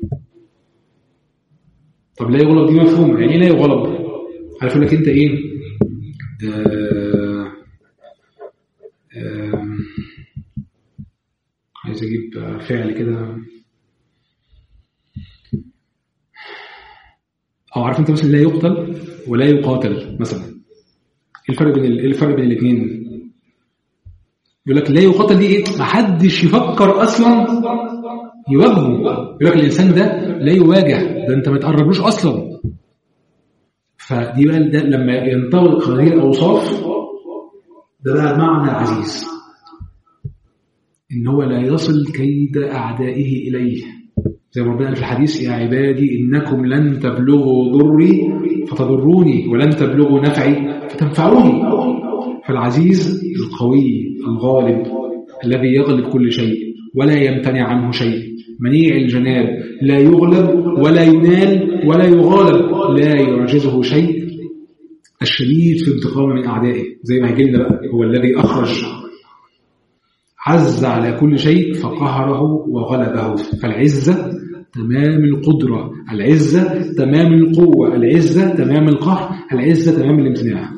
طب لا يغلب دي مفهوم يعني ايه لا يغلب عارف لك انت ايه آه آه عايز اجيب فعل كده او عارف انت مثلا لا يقتل ولا يقاتل مثلا ايه الفرق بين ايه الفرق بين الاثنين يقول لك لا يقاتل دي ايه ما حدش يفكر اصلا يواجهه يقول لك الانسان ده لا يواجه ده انت ما تقربلوش اصلا فدي بقى ده لما ينطبق هذه الاوصاف ده بقى معنى العزيز ان هو لا يصل كيد اعدائه اليه زي ما ربنا قال في الحديث يا عبادي انكم لن تبلغوا ضري فتضروني ولن تبلغوا نفعي فتنفعوني فالعزيز القوي الغالب الذي يغلب كل شيء ولا يمتنع عنه شيء منيع الجناب لا يغلب ولا ينال ولا يغالب لا يعجزه شيء الشديد في انتقام من أعدائه زي ما هيجي بقى هو الذي أخرج عز على كل شيء فقهره وغلبه فالعزة تمام القدرة العزة تمام القوة العزة تمام القهر العزة تمام الامتناع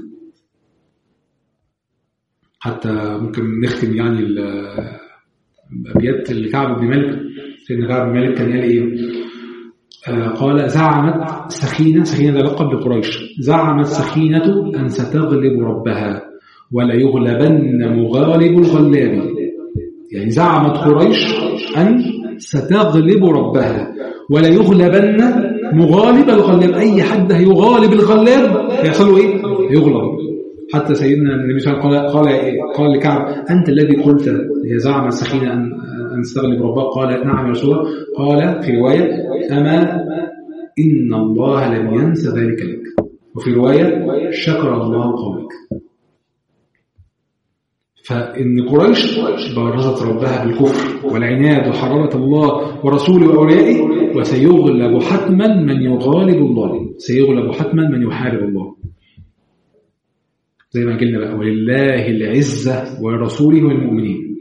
حتى ممكن نختم يعني أبيات الكعب بن مالك سيدنا كعب بن مالك كان قال إيه آه قال زعمت سخينة سخينة ده لقب لقريش زعمت سخينة أن ستغلب ربها ولا يغلبن مغالب الغلاب يعني زعمت قريش أن ستغلب ربها ولا يغلبن مغالب الغلاب أي حد هيغالب الغلاب هيحصل له إيه؟ يغلب حتى سيدنا النبي صلى الله عليه وسلم قال قال قال لكعب أنت الذي قلت هي زعمت سخينة أن أن تستغلب ربها قال نعم يا رسول الله قال في رواية أما إن الله لم ينس ذلك لك وفي رواية شكر الله قولك فإن قريش بارزت ربها بالكفر والعناد وحرارة الله ورسوله وأوليائه وسيغلب حتما من يغالب الله سيغلب حتما من يحارب الله زي ما قلنا بقى ولله العزة ولرسوله والمؤمنين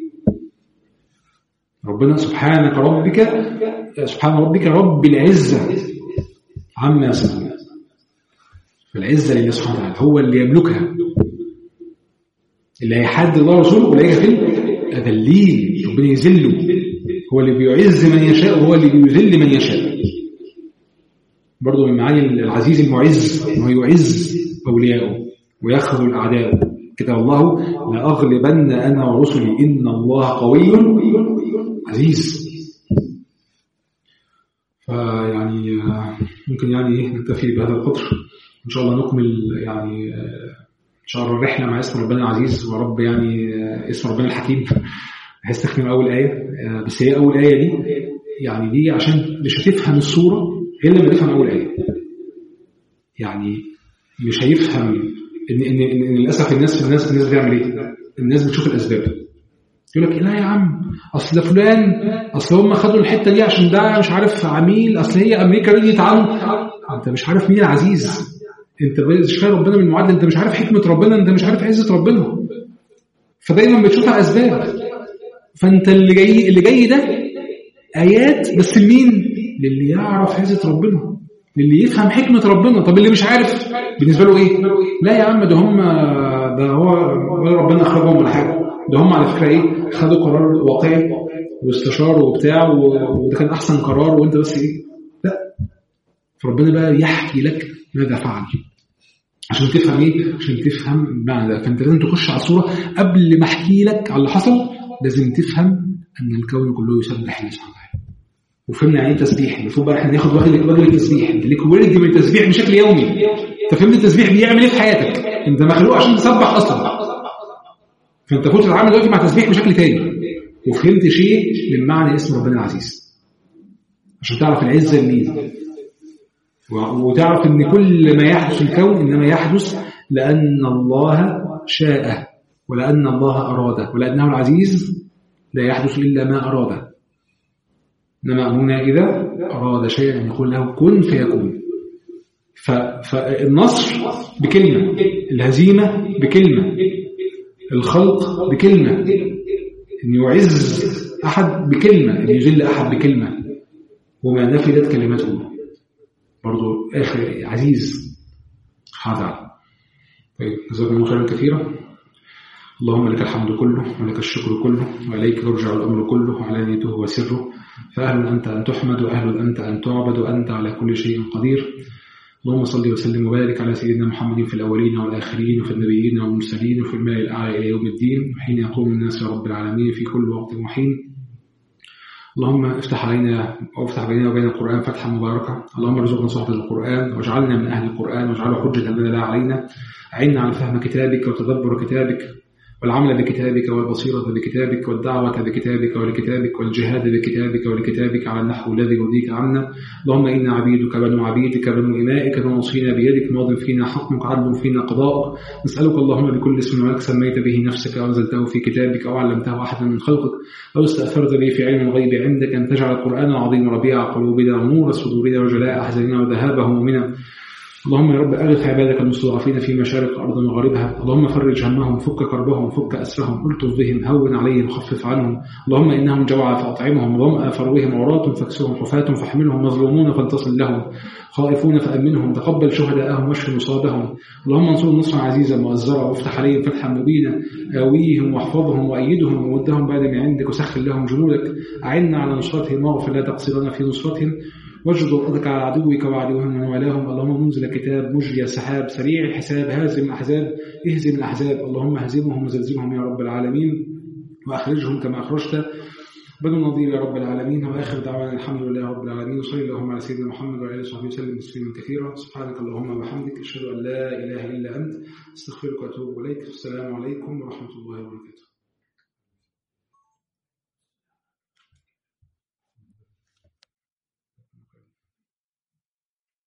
ربنا سبحانك ربك سبحان ربك رب العزة عما يصفون فالعزة لله سبحانه وتعالى هو اللي يملكها اللي هيحد الله ورسوله ولا في أذلين ربنا يذله هو اللي بيعز من يشاء وهو اللي بيذل من يشاء برضه من معاني العزيز المعز انه يعز اولياءه ويخذل اعداءه كتب الله لاغلبن انا ورسلي ان الله قوي عزيز فيعني ممكن يعني ايه نكتفي بهذا القدر ان شاء الله نكمل يعني ان شاء الله الرحله مع اسم ربنا العزيز ورب يعني اسم ربنا الحكيم هستخدم اول ايه بس هي اول ايه دي يعني دي عشان مش هتفهم الصوره غير لما تفهم اول ايه يعني مش هيفهم ان ان, إن للاسف الناس الناس الناس بتعمل ايه؟ الناس بتشوف الاسباب يقول لك لا يا عم اصل فلان اصل هم خدوا الحته دي عشان ده مش عارف عميل اصل هي امريكا رديت عنه انت مش عارف مين العزيز انت مش فاهم ربنا من المعادله انت مش عارف حكمه ربنا انت مش عارف عزه ربنا فدايما بتشوف اسباب فانت اللي جاي اللي جاي ده ايات بس لمين للي يعرف عزه ربنا للي يفهم حكمه ربنا طب اللي مش عارف بالنسبه له ايه لا يا عم ده هم ده هو ولا ربنا اخرجهم ولا حاجه ده هم على فكره ايه خدوا قرار واقعي واستشاروا وبتاع وده كان احسن قرار وانت بس ايه لا فربنا بقى يحكي لك ماذا فعل عشان تفهم ايه عشان تفهم معنى ده فانت لازم تخش على الصوره قبل ما احكي لك على اللي حصل لازم تفهم ان الكون كله يسبح الله سبحانه وتعالى وفهمنا يعني ايه تسبيح المفروض بقى احنا ناخد واخد واجب التسبيح انت ليك ورد من التسبيح بشكل يومي انت فهمت التسبيح بيعمل ايه في حياتك انت مخلوق عشان تسبح اصلا فانت كنت تتعامل دلوقتي مع التسبيح بشكل تاني وفهمت شيء من معنى اسم ربنا العزيز عشان تعرف العزه لمين وتعرف ان كل ما يحدث في الكون انما يحدث لان الله شاء ولان الله اراد ولانه العزيز لا يحدث الا ما اراد انما امرنا اذا اراد شيئا ان يقول له كن فيكون فالنصر بكلمة الهزيمة بكلمة الخلق بكلمة أن يعز أحد بكلمة أن يذل أحد بكلمة وما نفدت كلمته برضو آخر عزيز هذا طيب جزاكم الله خيرا كثيرا اللهم لك الحمد كله ولك الشكر كله وإليك يرجع الأمر كله وعلانيته وسره فأهل أنت أن تحمد وأهل أنت أن تعبد وأنت على كل شيء قدير اللهم صل وسلم وبارك على سيدنا محمد في الأولين والآخرين وفي النبيين والمرسلين وفي الماء الأعلى إلى يوم الدين وحين يقوم الناس يا رب العالمين في كل وقت وحين اللهم افتح علينا وافتح بيننا وبين القرآن فتحا مباركا اللهم ارزقنا صحبة القرآن واجعلنا من أهل القرآن واجعله حجة لنا لا علينا أعنا على فهم كتابك وتدبر كتابك والعمل بكتابك والبصيرة بكتابك والدعوة بكتابك ولكتابك والجهاد بكتابك ولكتابك على النحو الذي يرضيك عنا اللهم إنا عبيدك بنو عبيدك بنو إمائك نوصينا بيدك ماض فينا حكمك عدل فينا قضاءك نسألك اللهم بكل اسم ولك سميت به نفسك أو أنزلته في كتابك أو علمته أحدا من خلقك أو استأثرت به في علم الغيب عندك أن تجعل القرآن العظيم ربيع قلوبنا ونور صدورنا وجلاء أحزاننا وذهاب همومنا اللهم يا رب أغث عبادك المستضعفين في مشارق الأرض ومغاربها اللهم فرج همهم فك كربهم فك أسرهم الطف بهم هون عليهم خفف عنهم اللهم إنهم جوعى فأطعمهم ظمأ فروهم عراة فاكسهم حفاة فاحملهم مظلومون فانتصل لهم خائفون فأمنهم تقبل شهداءهم واشف مصابهم اللهم انصر نصرا عزيزا مؤزرا وافتح عليهم فتحا مبينا آويهم واحفظهم وأيدهم وودهم بعد من عندك وسخر لهم جنودك أعنا على نصرتهم واغفر لا تقصرنا في نصرتهم واجد وقتك على عدوك وعدوهم ومن والاهم اللهم منزل كتاب مجري سحاب سريع الحساب هازم الأحزاب اهزم الأحزاب اللهم اهزمهم وزلزلهم يا رب العالمين وأخرجهم كما أخرجت بنو النظير يا رب العالمين وآخر دعوانا الحمد لله رب العالمين وصلي اللهم على سيدنا محمد وعلى اله وصحبه وسلم تسليما كثيرا سبحانك اللهم وبحمدك أشهد أن لا إله إلا أنت استغفرك وأتوب إليك السلام عليكم ورحمة الله وبركاته